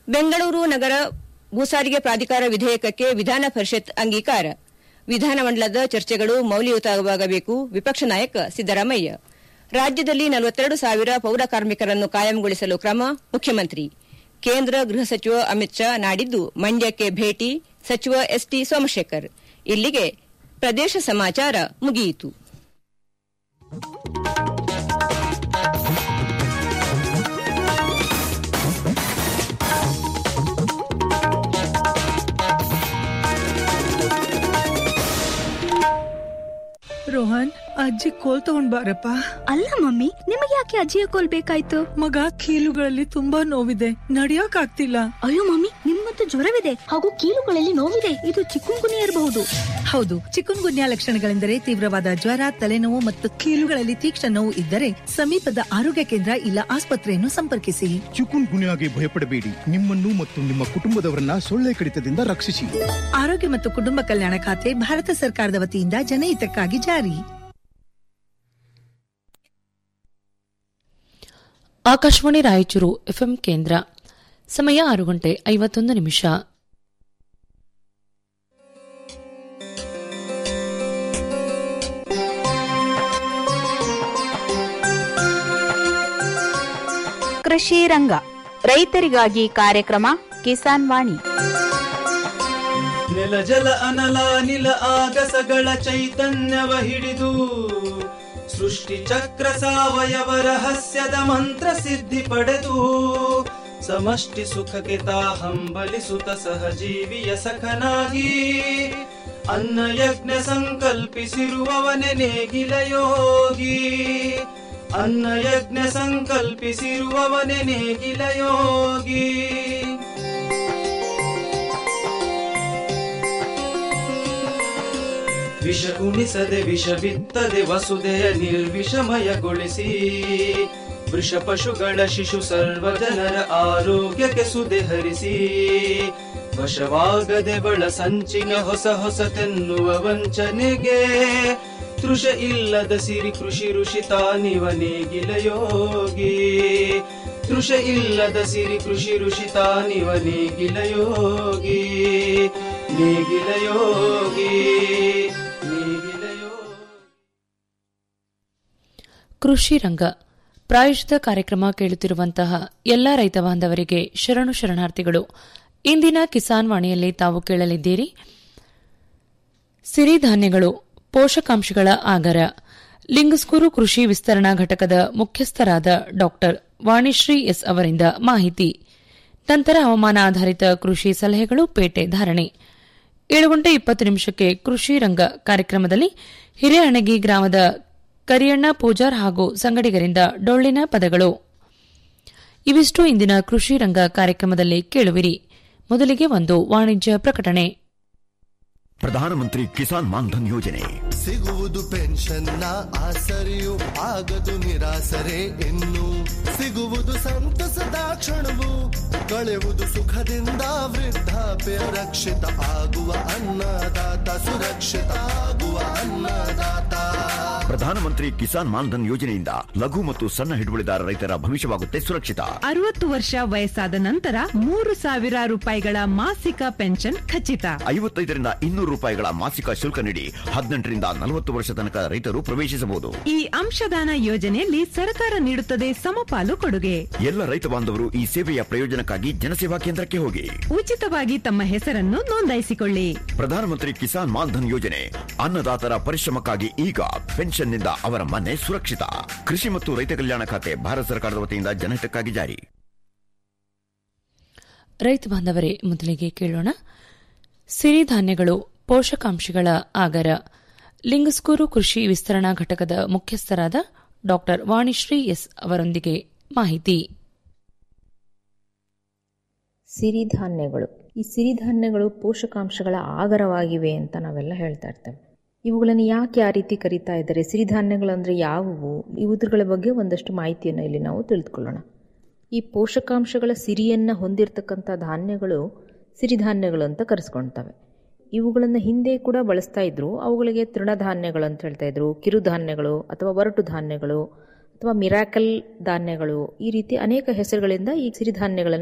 ಬೆಂಗಳೂರು ನಗರ ಭೂಸಾರಿಗೆ ಪ್ರಾಧಿಕಾರ ವಿಧೇಯಕಕ್ಕೆ ವಿಧಾನ ಪರಿಷತ್ ಅಂಗೀಕಾರ ವಿಧಾನಮಂಡಲದ ಚರ್ಚೆಗಳು ಮೌಲ್ಯಯುತವಾಗಬೇಕು ವಿಪಕ್ಷ ನಾಯಕ ಸಿದ್ದರಾಮಯ್ಯ ರಾಜ್ಯದಲ್ಲಿ ನಲವತ್ತೆರಡು ಸಾವಿರ ಪೌರ ಕಾರ್ಮಿಕರನ್ನು ಕಾಯಂಗೊಳಿಸಲು ಕ್ರಮ ಮುಖ್ಯಮಂತ್ರಿ ಕೇಂದ್ರ ಗೃಹ ಸಚಿವ ಅಮಿತ್ ಶಾ ನಾಡಿದ್ದು ಮಂಡ್ಯಕ್ಕೆ ಭೇಟಿ ಸಚಿವ ಎಸ್ಟಿ ಸೋಮಶೇಖರ್ ಇಲ್ಲಿಗೆ ಪ್ರದೇಶ ಸಮಾಚಾರ ಮುಗಿಯಿತು ರೋಹನ್ ಅಜ್ಜಿ ಕೋಲ್ ತಗೊಂಡ್ ಬಾರಪ್ಪ ಅಲ್ಲ ಮಮ್ಮಿ ನಿಮಗೆ ಯಾಕೆ ಅಜ್ಜಿಯ ಕೋಲ್ ಬೇಕಾಯ್ತು ಮಗ ಕೀಲುಗಳಲ್ಲಿ ತುಂಬಾ ನೋವಿದೆ ನಡಿಯಕ್ ಆಗ್ತಿಲ್ಲ ಅಯ್ಯೋ ಮಮ್ಮಿ ನಿಮ್ಗಂತೂ ಜ್ವರವಿದೆ ಹಾಗೂ ಕೀಲುಗಳಲ್ಲಿ ನೋವಿದೆ ಇದು ಚಿಕ್ಕುಂಗುನಿ ಇರಬಹುದು ಹೌದು ಚಿಕನ್ ಗುನ್ಯಾ ಲಕ್ಷಣಗಳೆಂದರೆ ತೀವ್ರವಾದ ಜ್ವರ ತಲೆನೋವು ಮತ್ತು ಕೀಲುಗಳಲ್ಲಿ ತೀಕ್ಷ್ಣ ನೋವು ಇದ್ದರೆ ಸಮೀಪದ ಆರೋಗ್ಯ ಕೇಂದ್ರ ಇಲ್ಲ ಆಸ್ಪತ್ರೆಯನ್ನು ಸಂಪರ್ಕಿಸಿ ಚಿಕುನ್ ಗುನ್ಯಾಗೆ ಭಯಪಡಬೇಡಿ ನಿಮ್ಮನ್ನು ಮತ್ತು ನಿಮ್ಮ ಕುಟುಂಬದವರನ್ನ ಸೊಳ್ಳೆ ಕಡಿತದಿಂದ ರಕ್ಷಿಸಿ ಆರೋಗ್ಯ ಮತ್ತು ಕುಟುಂಬ ಕಲ್ಯಾಣ ಖಾತೆ ಭಾರತ ಸರ್ಕಾರದ ವತಿಯಿಂದ ಜನಹಿತಕ್ಕಾಗಿ ಜಾರಿ ಆಕಾಶವಾಣಿ ರಾಯಚೂರು ಎಫ್ಎಂ ಕೇಂದ್ರ ಸಮಯ ಆರು ಗಂಟೆ ಐವತ್ತೊಂದು ನಿಮಿಷ ಕೃಷಿ ರಂಗ ರೈತರಿಗಾಗಿ ಕಾರ್ಯಕ್ರಮ ಕಿಸಾನ್ ವಾಣಿ ನೆಲ ಜಲ ಅನಲ ನಿಲ ಆಗಸಗಳ ಚೈತನ್ಯವ ಹಿಡಿದು ಸೃಷ್ಟಿ ಚಕ್ರ ಸಾವಯವ ರಹಸ್ಯದ ಮಂತ್ರ ಸಿದ್ಧಿ ಪಡೆದು ಸಮಷ್ಟಿ ಸುಖಕ್ಕೆ ತಾ ಹಂಬಲಿಸುತ್ತ ಸಹಜೀವಿಯ ಸಖನಾಗಿ ಅನ್ನ ಯಜ್ಞ ಸಂಕಲ್ಪಿಸಿರುವವನೆ ನೇಗಿಲ ಯೋಗಿ ಅನ್ನ ಯಜ್ಞ ಸಂಕಲ್ಪಿಸಿರುವವನೆ ನೇಗಿಲ ಯೋಗಿ ವಿಷ ಉಣಿಸದೆ ವಿಷ ಬಿತ್ತದೆ ವಸುದೆಯ ನಿರ್ವಿಷಮಯಗೊಳಿಸಿ ವೃಷ ಪಶುಗಳ ಶಿಶು ಸರ್ವ ಜನರ ಆರೋಗ್ಯಕ್ಕೆ ಸುದೆ ಹರಿಸಿ ವಶವಾಗದೆ ಬಳ ಸಂಚಿನ ಹೊಸ ಹೊಸತೆನ್ನುವ ವಂಚನೆಗೆ ತೃಷ ಇಲ್ಲದ ಸಿರಿ ಕೃಷಿ ಋಷಿ ತಾನಿವ ನೇಗಿಲ ಯೋಗಿ ತೃಷ ಇಲ್ಲದ ಸಿರಿ ಕೃಷಿ ಋಷಿ ತಾನಿವ ನೇಗಿಲ ಯೋಗಿ ನೇಗಿಲ ಯೋಗಿ ನೇಗಿಲ ಯೋಗಿ ಕೃಷಿ ರಂಗ ಪ್ರಾಯೋಜಿತ ಕಾರ್ಯಕ್ರಮ ಕೇಳುತ್ತಿರುವಂತಹ ಎಲ್ಲ ರೈತ ಬಾಂಧವರಿಗೆ ಶರಣು ಶರಣಾರ್ಥಿಗಳು ಇಂದಿನ ಕಿಸಾನ್ ವಾಣಿಯಲ್ಲಿ ತಾವು ಕೇಳಲಿದ್ದೀರಿ ಸಿರಿಧಾನ್ಯಗಳು ಪೋಷಕಾಂಶಗಳ ಆಗರ ಲಿಂಗಸ್ಕೂರು ಕೃಷಿ ವಿಸ್ತರಣಾ ಘಟಕದ ಮುಖ್ಯಸ್ಥರಾದ ಡಾ ವಾಣಿಶ್ರೀ ಎಸ್ ಅವರಿಂದ ಮಾಹಿತಿ ನಂತರ ಹವಾಮಾನ ಆಧಾರಿತ ಕೃಷಿ ಸಲಹೆಗಳು ಪೇಟೆ ಧಾರಣೆ ಏಳು ಗಂಟೆ ಇಪ್ಪತ್ತು ನಿಮಿಷಕ್ಕೆ ಕೃಷಿ ರಂಗ ಕಾರ್ಯಕ್ರಮದಲ್ಲಿ ಹಿರೇಹಣಗಿ ಗ್ರಾಮದ ಕರಿಯಣ್ಣ ಪೂಜಾರ್ ಹಾಗೂ ಸಂಗಡಿಗರಿಂದ ಡೊಳ್ಳಿನ ಪದಗಳು ಇವಿಷ್ಟು ಇಂದಿನ ಕೃಷಿ ರಂಗ ಕಾರ್ಯಕ್ರಮದಲ್ಲಿ ಕೇಳುವಿರಿ ಮೊದಲಿಗೆ ಒಂದು ವಾಣಿಜ್ಯ ಪ್ರಕಟಣೆ ಪ್ರಧಾನಮಂತ್ರಿ ಕಿಸಾನ್ ಮಾನ್ಧನ್ ಯೋಜನೆ ಸಿಗುವುದು ಪೆನ್ಷನ್ನ ಆಸರೆಯು ಆಗದು ನಿರಾಸರೆ ಇನ್ನು ಸಿಗುವುದು ಸಂತಸದ ಕ್ಷಣವು ಕಳೆಯುವುದು ಸುಖದಿಂದ ವೃದ್ಧಾಪ್ಯ ರಕ್ಷಿತ ಆಗುವ ಅನ್ನದಾತ ಸುರಕ್ಷಿತ ಆಗುವ ಅನ್ನದಾತ ಪ್ರಧಾನಮಂತ್ರಿ ಕಿಸಾನ್ ಮಾನ್ಧನ್ ಯೋಜನೆಯಿಂದ ಲಘು ಮತ್ತು ಸಣ್ಣ ಹಿಡುವಳಿದಾರ ರೈತರ ಭವಿಷ್ಯವಾಗುತ್ತೆ ಸುರಕ್ಷಿತ ಅರವತ್ತು ವರ್ಷ ವಯಸ್ಸಾದ ನಂತರ ಮೂರು ಸಾವಿರ ರೂಪಾಯಿಗಳ ಮಾಸಿಕ ಪೆನ್ಷನ್ ಖಚಿತ ಐವತ್ತೈದರಿಂದ ಇನ್ನೂರು ರೂಪಾಯಿಗಳ ಮಾಸಿಕ ಶುಲ್ಕ ನೀಡಿ ಹದಿನೆಂಟರಿಂದ ನಲವತ್ತು ವರ್ಷ ತನಕ ರೈತರು ಪ್ರವೇಶಿಸಬಹುದು ಈ ಅಂಶದಾನ ಯೋಜನೆಯಲ್ಲಿ ಸರ್ಕಾರ ನೀಡುತ್ತದೆ ಸಮಪಾಲು ಕೊಡುಗೆ ಎಲ್ಲ ರೈತ ಬಾಂಧವರು ಈ ಸೇವೆಯ ಪ್ರಯೋಜನಕ್ಕಾಗಿ ಜನಸೇವಾ ಕೇಂದ್ರಕ್ಕೆ ಹೋಗಿ ಉಚಿತವಾಗಿ ತಮ್ಮ ಹೆಸರನ್ನು ನೋಂದಾಯಿಸಿಕೊಳ್ಳಿ ಪ್ರಧಾನಮಂತ್ರಿ ಕಿಸಾನ್ ಮಾನ್ಧನ್ ಯೋಜನೆ ಅನ್ನದಾತರ ಪರಿಶ್ರಮಕ್ಕಾಗಿ ಈಗ ಪೆನ್ಷನ್ನಿಂದ ಅವರ ಮನೆ ಸುರಕ್ಷಿತ ಕೃಷಿ ಮತ್ತು ರೈತ ಕಲ್ಯಾಣ ಖಾತೆ ಭಾರತ ಸರ್ಕಾರದ ವತಿಯಿಂದ ಜನಹಿತಕ್ಕಾಗಿ ಜಾರಿ ರೈತ ಬಾಂಧವರೇ ಮೊದಲಿಗೆ ಕೇಳೋಣ ಸಿರಿಧಾನ್ಯಗಳು ಪೋಷಕಾಂಶಗಳ ಆಗರ ಲಿಂಗಸ್ಕೂರು ಕೃಷಿ ವಿಸ್ತರಣಾ ಘಟಕದ ಮುಖ್ಯಸ್ಥರಾದ ಡಾ ವಾಣಿಶ್ರೀ ಎಸ್ ಅವರೊಂದಿಗೆ ಮಾಹಿತಿ ಸಿರಿಧಾನ್ಯಗಳು ಈ ಸಿರಿಧಾನ್ಯಗಳು ಪೋಷಕಾಂಶಗಳ ಆಗರವಾಗಿವೆ ಅಂತ ನಾವೆಲ್ಲ ಹೇಳ್ತಾ ಇರ್ತೇವೆ ಇವುಗಳನ್ನು ಯಾಕೆ ಆ ರೀತಿ ಕರೀತಾ ಇದ್ದಾರೆ ಸಿರಿಧಾನ್ಯಗಳು ಅಂದರೆ ಯಾವುವು ಇವುಗಳ ಬಗ್ಗೆ ಒಂದಷ್ಟು ಮಾಹಿತಿಯನ್ನು ಇಲ್ಲಿ ನಾವು ತಿಳಿದುಕೊಳ್ಳೋಣ ಈ ಪೋಷಕಾಂಶಗಳ ಸಿರಿಯನ್ನು ಹೊಂದಿರತಕ್ಕಂಥ ಧಾನ್ಯಗಳು ಸಿರಿಧಾನ್ಯಗಳು ಅಂತ ಕರೆಸ್ಕೊಳ್ತವೆ ಇವುಗಳನ್ನು ಹಿಂದೆ ಕೂಡ ಬಳಸ್ತಾ ಇದ್ರು ಅವುಗಳಿಗೆ ತೃಣಧಾನ್ಯಗಳು ಅಂತ ಹೇಳ್ತಾ ಇದ್ರು ಕಿರುಧಾನ್ಯಗಳು ಅಥವಾ ಒರಟು ಧಾನ್ಯಗಳು ಅಥವಾ ಮಿರಾಕಲ್ ಧಾನ್ಯಗಳು ಈ ರೀತಿ ಅನೇಕ ಹೆಸರುಗಳಿಂದ ಈ ಸಿರಿಧಾನ್ಯಗಳನ್ನು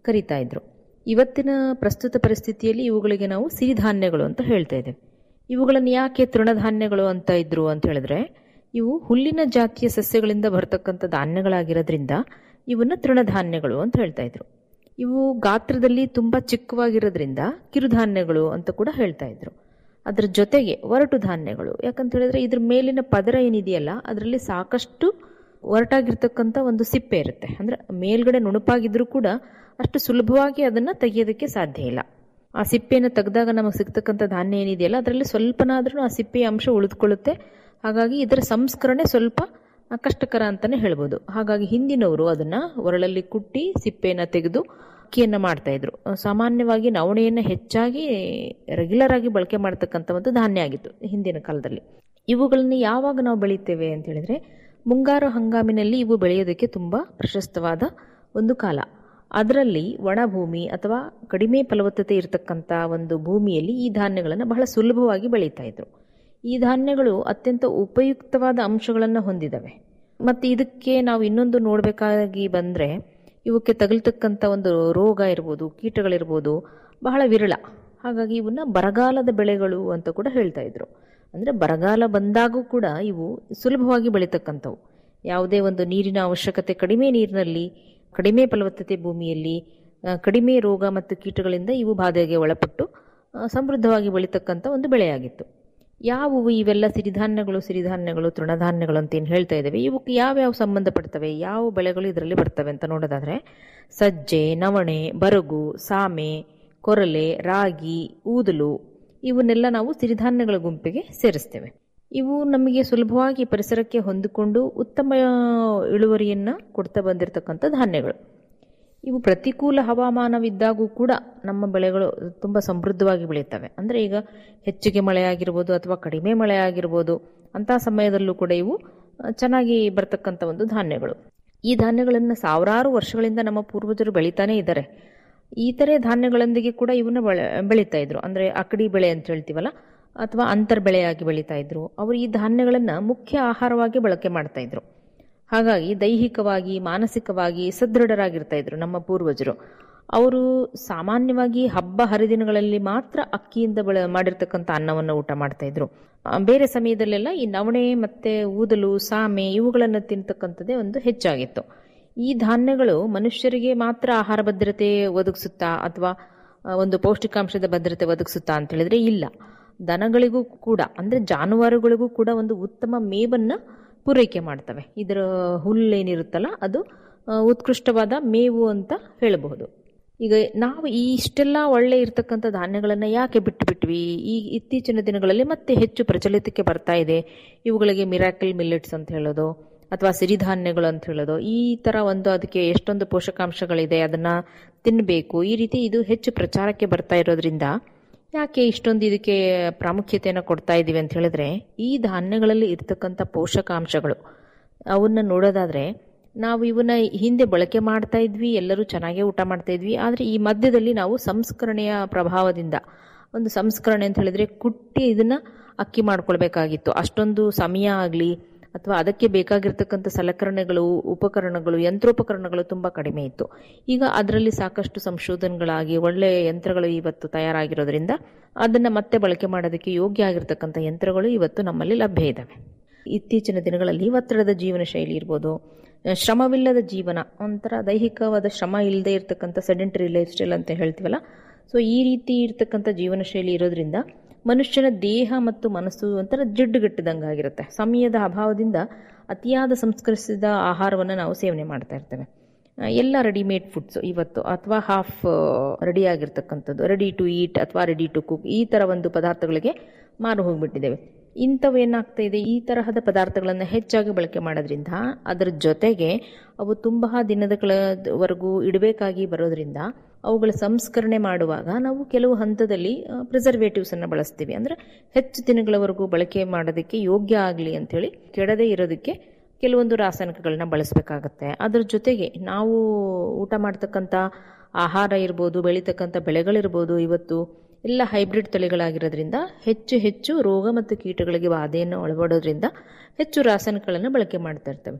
ಕರಿತಾ ಇದ್ರು ಇವತ್ತಿನ ಪ್ರಸ್ತುತ ಪರಿಸ್ಥಿತಿಯಲ್ಲಿ ಇವುಗಳಿಗೆ ನಾವು ಸಿರಿಧಾನ್ಯಗಳು ಅಂತ ಹೇಳ್ತಾ ಇದ್ದೇವೆ ಇವುಗಳನ್ನು ಯಾಕೆ ತೃಣಧಾನ್ಯಗಳು ಅಂತ ಇದ್ರು ಅಂತ ಹೇಳಿದ್ರೆ ಇವು ಹುಲ್ಲಿನ ಜಾತಿಯ ಸಸ್ಯಗಳಿಂದ ಬರ್ತಕ್ಕಂಥ ಧಾನ್ಯಗಳಾಗಿರೋದ್ರಿಂದ ಇವನ್ನ ತೃಣಧಾನ್ಯಗಳು ಅಂತ ಹೇಳ್ತಾ ಇದ್ರು ಇವು ಗಾತ್ರದಲ್ಲಿ ತುಂಬ ಚಿಕ್ಕವಾಗಿರೋದ್ರಿಂದ ಕಿರುಧಾನ್ಯಗಳು ಅಂತ ಕೂಡ ಹೇಳ್ತಾ ಇದ್ರು ಅದರ ಜೊತೆಗೆ ಒರಟು ಧಾನ್ಯಗಳು ಯಾಕಂತ ಹೇಳಿದ್ರೆ ಇದ್ರ ಮೇಲಿನ ಪದರ ಏನಿದೆಯಲ್ಲ ಅದರಲ್ಲಿ ಸಾಕಷ್ಟು ಒರಟಾಗಿರ್ತಕ್ಕಂಥ ಒಂದು ಸಿಪ್ಪೆ ಇರುತ್ತೆ ಅಂದ್ರೆ ಮೇಲ್ಗಡೆ ನುಣುಪಾಗಿದ್ರೂ ಕೂಡ ಅಷ್ಟು ಸುಲಭವಾಗಿ ಅದನ್ನ ತೆಗೆಯೋದಕ್ಕೆ ಸಾಧ್ಯ ಇಲ್ಲ ಆ ಸಿಪ್ಪೆಯನ್ನು ತೆಗೆದಾಗ ನಮಗೆ ಸಿಗ್ತಕ್ಕಂಥ ಧಾನ್ಯ ಏನಿದೆಯಲ್ಲ ಅದರಲ್ಲಿ ಸ್ವಲ್ಪನಾದ್ರೂ ಆ ಸಿಪ್ಪೆಯ ಅಂಶ ಉಳಿದುಕೊಳ್ಳುತ್ತೆ ಹಾಗಾಗಿ ಇದರ ಸಂಸ್ಕರಣೆ ಸ್ವಲ್ಪ ಕಷ್ಟಕರ ಅಂತಾನೆ ಹೇಳ್ಬೋದು ಹಾಗಾಗಿ ಹಿಂದಿನವರು ಅದನ್ನ ಒರಳಲ್ಲಿ ಕುಟ್ಟಿ ಸಿಪ್ಪೆಯನ್ನು ತೆಗೆದು ಅಕ್ಕಿಯನ್ನು ಮಾಡ್ತಾ ಇದ್ರು ಸಾಮಾನ್ಯವಾಗಿ ನವಣೆಯನ್ನು ಹೆಚ್ಚಾಗಿ ರೆಗ್ಯುಲರ್ ಆಗಿ ಬಳಕೆ ಮಾಡ್ತಕ್ಕಂಥ ಒಂದು ಧಾನ್ಯ ಆಗಿತ್ತು ಹಿಂದಿನ ಕಾಲದಲ್ಲಿ ಇವುಗಳನ್ನ ಯಾವಾಗ ನಾವು ಬೆಳಿತೇವೆ ಅಂತ ಹೇಳಿದ್ರೆ ಮುಂಗಾರು ಹಂಗಾಮಿನಲ್ಲಿ ಇವು ಬೆಳೆಯೋದಕ್ಕೆ ತುಂಬ ಪ್ರಶಸ್ತವಾದ ಒಂದು ಕಾಲ ಅದರಲ್ಲಿ ಒಣ ಭೂಮಿ ಅಥವಾ ಕಡಿಮೆ ಫಲವತ್ತತೆ ಇರತಕ್ಕಂಥ ಒಂದು ಭೂಮಿಯಲ್ಲಿ ಈ ಧಾನ್ಯಗಳನ್ನು ಬಹಳ ಸುಲಭವಾಗಿ ಬೆಳೀತಾ ಇದ್ರು ಈ ಧಾನ್ಯಗಳು ಅತ್ಯಂತ ಉಪಯುಕ್ತವಾದ ಅಂಶಗಳನ್ನು ಹೊಂದಿದವೆ ಮತ್ತು ಇದಕ್ಕೆ ನಾವು ಇನ್ನೊಂದು ನೋಡಬೇಕಾಗಿ ಬಂದರೆ ಇವಕ್ಕೆ ತಗಲ್ತಕ್ಕಂಥ ಒಂದು ರೋಗ ಇರ್ಬೋದು ಕೀಟಗಳಿರ್ಬೋದು ಬಹಳ ವಿರಳ ಹಾಗಾಗಿ ಇವನ್ನ ಬರಗಾಲದ ಬೆಳೆಗಳು ಅಂತ ಕೂಡ ಹೇಳ್ತಾ ಇದ್ರು ಅಂದರೆ ಬರಗಾಲ ಬಂದಾಗೂ ಕೂಡ ಇವು ಸುಲಭವಾಗಿ ಬೆಳೀತಕ್ಕಂಥವು ಯಾವುದೇ ಒಂದು ನೀರಿನ ಅವಶ್ಯಕತೆ ಕಡಿಮೆ ನೀರಿನಲ್ಲಿ ಕಡಿಮೆ ಫಲವತ್ತತೆ ಭೂಮಿಯಲ್ಲಿ ಕಡಿಮೆ ರೋಗ ಮತ್ತು ಕೀಟಗಳಿಂದ ಇವು ಬಾಧೆಗೆ ಒಳಪಟ್ಟು ಸಮೃದ್ಧವಾಗಿ ಬೆಳೀತಕ್ಕಂಥ ಒಂದು ಬೆಳೆಯಾಗಿತ್ತು ಯಾವುವು ಇವೆಲ್ಲ ಸಿರಿಧಾನ್ಯಗಳು ಸಿರಿಧಾನ್ಯಗಳು ತೃಣಧಾನ್ಯಗಳು ಅಂತ ಏನು ಹೇಳ್ತಾ ಇದ್ದೇವೆ ಇವಕ್ಕೆ ಯಾವ್ಯಾವ ಸಂಬಂಧಪಡ್ತವೆ ಯಾವ ಬೆಳೆಗಳು ಇದರಲ್ಲಿ ಬರ್ತವೆ ಅಂತ ನೋಡೋದಾದ್ರೆ ಸಜ್ಜೆ ನವಣೆ ಬರಗು ಸಾಮೆ ಕೊರಲೆ ರಾಗಿ ಊದಲು ಇವನ್ನೆಲ್ಲ ನಾವು ಸಿರಿಧಾನ್ಯಗಳ ಗುಂಪಿಗೆ ಸೇರಿಸ್ತೇವೆ ಇವು ನಮಗೆ ಸುಲಭವಾಗಿ ಪರಿಸರಕ್ಕೆ ಹೊಂದಿಕೊಂಡು ಉತ್ತಮ ಇಳುವರಿಯನ್ನು ಕೊಡ್ತಾ ಬಂದಿರತಕ್ಕಂಥ ಧಾನ್ಯಗಳು ಇವು ಪ್ರತಿಕೂಲ ಹವಾಮಾನವಿದ್ದಾಗೂ ಕೂಡ ನಮ್ಮ ಬೆಳೆಗಳು ತುಂಬ ಸಮೃದ್ಧವಾಗಿ ಬೆಳೀತವೆ ಅಂದರೆ ಈಗ ಹೆಚ್ಚಿಗೆ ಮಳೆ ಆಗಿರ್ಬೋದು ಅಥವಾ ಕಡಿಮೆ ಮಳೆ ಆಗಿರ್ಬೋದು ಅಂಥ ಸಮಯದಲ್ಲೂ ಕೂಡ ಇವು ಚೆನ್ನಾಗಿ ಬರ್ತಕ್ಕಂಥ ಒಂದು ಧಾನ್ಯಗಳು ಈ ಧಾನ್ಯಗಳನ್ನು ಸಾವಿರಾರು ವರ್ಷಗಳಿಂದ ನಮ್ಮ ಪೂರ್ವಜರು ಬೆಳೀತಾನೆ ಇದ್ದಾರೆ ಈ ಥರ ಧಾನ್ಯಗಳೊಂದಿಗೆ ಕೂಡ ಇವನ್ನ ಬೆಳೆ ಬೆಳೀತಾ ಇದ್ರು ಅಂದರೆ ಅಕಡಿ ಬೆಳೆ ಅಂತ ಹೇಳ್ತೀವಲ್ಲ ಅಥವಾ ಅಂತರ್ ಬೆಳೆಯಾಗಿ ಬೆಳೀತಾ ಇದ್ರು ಅವರು ಈ ಧಾನ್ಯಗಳನ್ನು ಮುಖ್ಯ ಆಹಾರವಾಗಿ ಬಳಕೆ ಮಾಡ್ತಾ ಇದ್ರು ಹಾಗಾಗಿ ದೈಹಿಕವಾಗಿ ಮಾನಸಿಕವಾಗಿ ಸದೃಢರಾಗಿರ್ತಾ ಇದ್ರು ನಮ್ಮ ಪೂರ್ವಜರು ಅವರು ಸಾಮಾನ್ಯವಾಗಿ ಹಬ್ಬ ಹರಿದಿನಗಳಲ್ಲಿ ಮಾತ್ರ ಅಕ್ಕಿಯಿಂದ ಬೆಳೆ ಮಾಡಿರ್ತಕ್ಕಂಥ ಅನ್ನವನ್ನು ಊಟ ಮಾಡ್ತಾ ಇದ್ರು ಬೇರೆ ಸಮಯದಲ್ಲೆಲ್ಲ ಈ ನವಣೆ ಮತ್ತೆ ಊದಲು ಸಾಮೆ ಇವುಗಳನ್ನು ತಿಂತಕ್ಕಂಥದ್ದೇ ಒಂದು ಹೆಚ್ಚಾಗಿತ್ತು ಈ ಧಾನ್ಯಗಳು ಮನುಷ್ಯರಿಗೆ ಮಾತ್ರ ಆಹಾರ ಭದ್ರತೆ ಒದಗಿಸುತ್ತಾ ಅಥವಾ ಒಂದು ಪೌಷ್ಟಿಕಾಂಶದ ಭದ್ರತೆ ಒದಗಿಸುತ್ತಾ ಅಂತ ಹೇಳಿದ್ರೆ ಇಲ್ಲ ದನಗಳಿಗೂ ಕೂಡ ಅಂದರೆ ಜಾನುವಾರುಗಳಿಗೂ ಕೂಡ ಒಂದು ಉತ್ತಮ ಮೇವನ್ನು ಪೂರೈಕೆ ಮಾಡ್ತವೆ ಇದರ ಹುಲ್ಲೇನಿರುತ್ತಲ್ಲ ಅದು ಉತ್ಕೃಷ್ಟವಾದ ಮೇವು ಅಂತ ಹೇಳಬಹುದು ಈಗ ನಾವು ಈ ಇಷ್ಟೆಲ್ಲ ಒಳ್ಳೆ ಇರ್ತಕ್ಕಂಥ ಧಾನ್ಯಗಳನ್ನು ಯಾಕೆ ಬಿಟ್ಟು ಬಿಟ್ವಿ ಈ ಇತ್ತೀಚಿನ ದಿನಗಳಲ್ಲಿ ಮತ್ತೆ ಹೆಚ್ಚು ಪ್ರಚಲಿತಕ್ಕೆ ಬರ್ತಾ ಇದೆ ಇವುಗಳಿಗೆ ಮಿರಾಕಲ್ ಮಿಲ್ಲೆಟ್ಸ್ ಅಂತ ಹೇಳೋದು ಅಥವಾ ಸಿರಿಧಾನ್ಯಗಳು ಅಂತ ಹೇಳೋದು ಈ ಥರ ಒಂದು ಅದಕ್ಕೆ ಎಷ್ಟೊಂದು ಪೋಷಕಾಂಶಗಳಿದೆ ಅದನ್ನು ತಿನ್ನಬೇಕು ಈ ರೀತಿ ಇದು ಹೆಚ್ಚು ಪ್ರಚಾರಕ್ಕೆ ಬರ್ತಾ ಇರೋದ್ರಿಂದ ಯಾಕೆ ಇಷ್ಟೊಂದು ಇದಕ್ಕೆ ಪ್ರಾಮುಖ್ಯತೆಯನ್ನು ಕೊಡ್ತಾ ಇದ್ದೀವಿ ಅಂತ ಹೇಳಿದ್ರೆ ಈ ಧಾನ್ಯಗಳಲ್ಲಿ ಇರ್ತಕ್ಕಂಥ ಪೋಷಕಾಂಶಗಳು ಅವನ್ನ ನೋಡೋದಾದ್ರೆ ನಾವು ಇವನ್ನ ಹಿಂದೆ ಬಳಕೆ ಮಾಡ್ತಾ ಇದ್ವಿ ಎಲ್ಲರೂ ಚೆನ್ನಾಗೇ ಊಟ ಮಾಡ್ತಾ ಇದ್ವಿ ಆದರೆ ಈ ಮಧ್ಯದಲ್ಲಿ ನಾವು ಸಂಸ್ಕರಣೆಯ ಪ್ರಭಾವದಿಂದ ಒಂದು ಸಂಸ್ಕರಣೆ ಅಂತ ಹೇಳಿದ್ರೆ ಕುಟ್ಟಿ ಇದನ್ನ ಅಕ್ಕಿ ಮಾಡ್ಕೊಳ್ಬೇಕಾಗಿತ್ತು ಅಷ್ಟೊಂದು ಸಮಯ ಆಗಲಿ ಅಥವಾ ಅದಕ್ಕೆ ಬೇಕಾಗಿರ್ತಕ್ಕಂಥ ಸಲಕರಣೆಗಳು ಉಪಕರಣಗಳು ಯಂತ್ರೋಪಕರಣಗಳು ತುಂಬ ಕಡಿಮೆ ಇತ್ತು ಈಗ ಅದರಲ್ಲಿ ಸಾಕಷ್ಟು ಸಂಶೋಧನೆಗಳಾಗಿ ಒಳ್ಳೆಯ ಯಂತ್ರಗಳು ಇವತ್ತು ತಯಾರಾಗಿರೋದ್ರಿಂದ ಅದನ್ನು ಮತ್ತೆ ಬಳಕೆ ಮಾಡೋದಕ್ಕೆ ಯೋಗ್ಯ ಆಗಿರ್ತಕ್ಕಂಥ ಯಂತ್ರಗಳು ಇವತ್ತು ನಮ್ಮಲ್ಲಿ ಲಭ್ಯ ಇದ್ದಾವೆ ಇತ್ತೀಚಿನ ದಿನಗಳಲ್ಲಿ ಒತ್ತಡದ ಜೀವನ ಶೈಲಿ ಇರ್ಬೋದು ಶ್ರಮವಿಲ್ಲದ ಜೀವನ ಒಂಥರ ದೈಹಿಕವಾದ ಶ್ರಮ ಇಲ್ಲದೆ ಇರತಕ್ಕಂಥ ಸೆಡೆಂಟರಿ ಲೈಫ್ ಸ್ಟೈಲ್ ಅಂತ ಹೇಳ್ತೀವಲ್ಲ ಸೊ ಈ ರೀತಿ ಇರ್ತಕ್ಕಂಥ ಜೀವನ ಶೈಲಿ ಇರೋದ್ರಿಂದ ಮನುಷ್ಯನ ದೇಹ ಮತ್ತು ಮನಸ್ಸು ಒಂಥರ ಜಿಡ್ಡುಗಟ್ಟಿದಂಗೆ ಆಗಿರುತ್ತೆ ಸಮಯದ ಅಭಾವದಿಂದ ಅತಿಯಾದ ಸಂಸ್ಕರಿಸಿದ ಆಹಾರವನ್ನು ನಾವು ಸೇವನೆ ಮಾಡ್ತಾ ಇರ್ತೇವೆ ಎಲ್ಲ ರೆಡಿಮೇಡ್ ಫುಡ್ಸ್ ಇವತ್ತು ಅಥವಾ ಹಾಫ್ ರೆಡಿ ಆಗಿರ್ತಕ್ಕಂಥದ್ದು ರೆಡಿ ಟು ಈಟ್ ಅಥವಾ ರೆಡಿ ಟು ಕುಕ್ ಈ ಥರ ಒಂದು ಪದಾರ್ಥಗಳಿಗೆ ಮಾರು ಹೋಗಿಬಿಟ್ಟಿದ್ದೇವೆ ಇಂಥವು ಏನಾಗ್ತಾ ಇದೆ ಈ ತರಹದ ಪದಾರ್ಥಗಳನ್ನು ಹೆಚ್ಚಾಗಿ ಬಳಕೆ ಮಾಡೋದ್ರಿಂದ ಅದರ ಜೊತೆಗೆ ಅವು ತುಂಬ ದಿನದವರೆಗೂ ಇಡಬೇಕಾಗಿ ಬರೋದ್ರಿಂದ ಅವುಗಳ ಸಂಸ್ಕರಣೆ ಮಾಡುವಾಗ ನಾವು ಕೆಲವು ಹಂತದಲ್ಲಿ ಪ್ರಿಸರ್ವೇಟಿವ್ಸನ್ನು ಬಳಸ್ತೀವಿ ಅಂದರೆ ಹೆಚ್ಚು ದಿನಗಳವರೆಗೂ ಬಳಕೆ ಮಾಡೋದಕ್ಕೆ ಯೋಗ್ಯ ಆಗಲಿ ಅಂಥೇಳಿ ಕೆಡದೇ ಇರೋದಕ್ಕೆ ಕೆಲವೊಂದು ರಾಸಾಯನಿಕಗಳನ್ನ ಬಳಸಬೇಕಾಗತ್ತೆ ಅದ್ರ ಜೊತೆಗೆ ನಾವು ಊಟ ಮಾಡ್ತಕ್ಕಂಥ ಆಹಾರ ಇರ್ಬೋದು ಬೆಳೀತಕ್ಕಂಥ ಬೆಳೆಗಳಿರ್ಬೋದು ಇವತ್ತು ಎಲ್ಲ ಹೈಬ್ರಿಡ್ ತಳಿಗಳಾಗಿರೋದ್ರಿಂದ ಹೆಚ್ಚು ಹೆಚ್ಚು ರೋಗ ಮತ್ತು ಕೀಟಗಳಿಗೆ ಬಾಧೆಯನ್ನು ಒಳಪಡೋದ್ರಿಂದ ಹೆಚ್ಚು ರಾಸಾಯನಿಕಗಳನ್ನು ಬಳಕೆ ಮಾಡ್ತಾ ಇರ್ತವೆ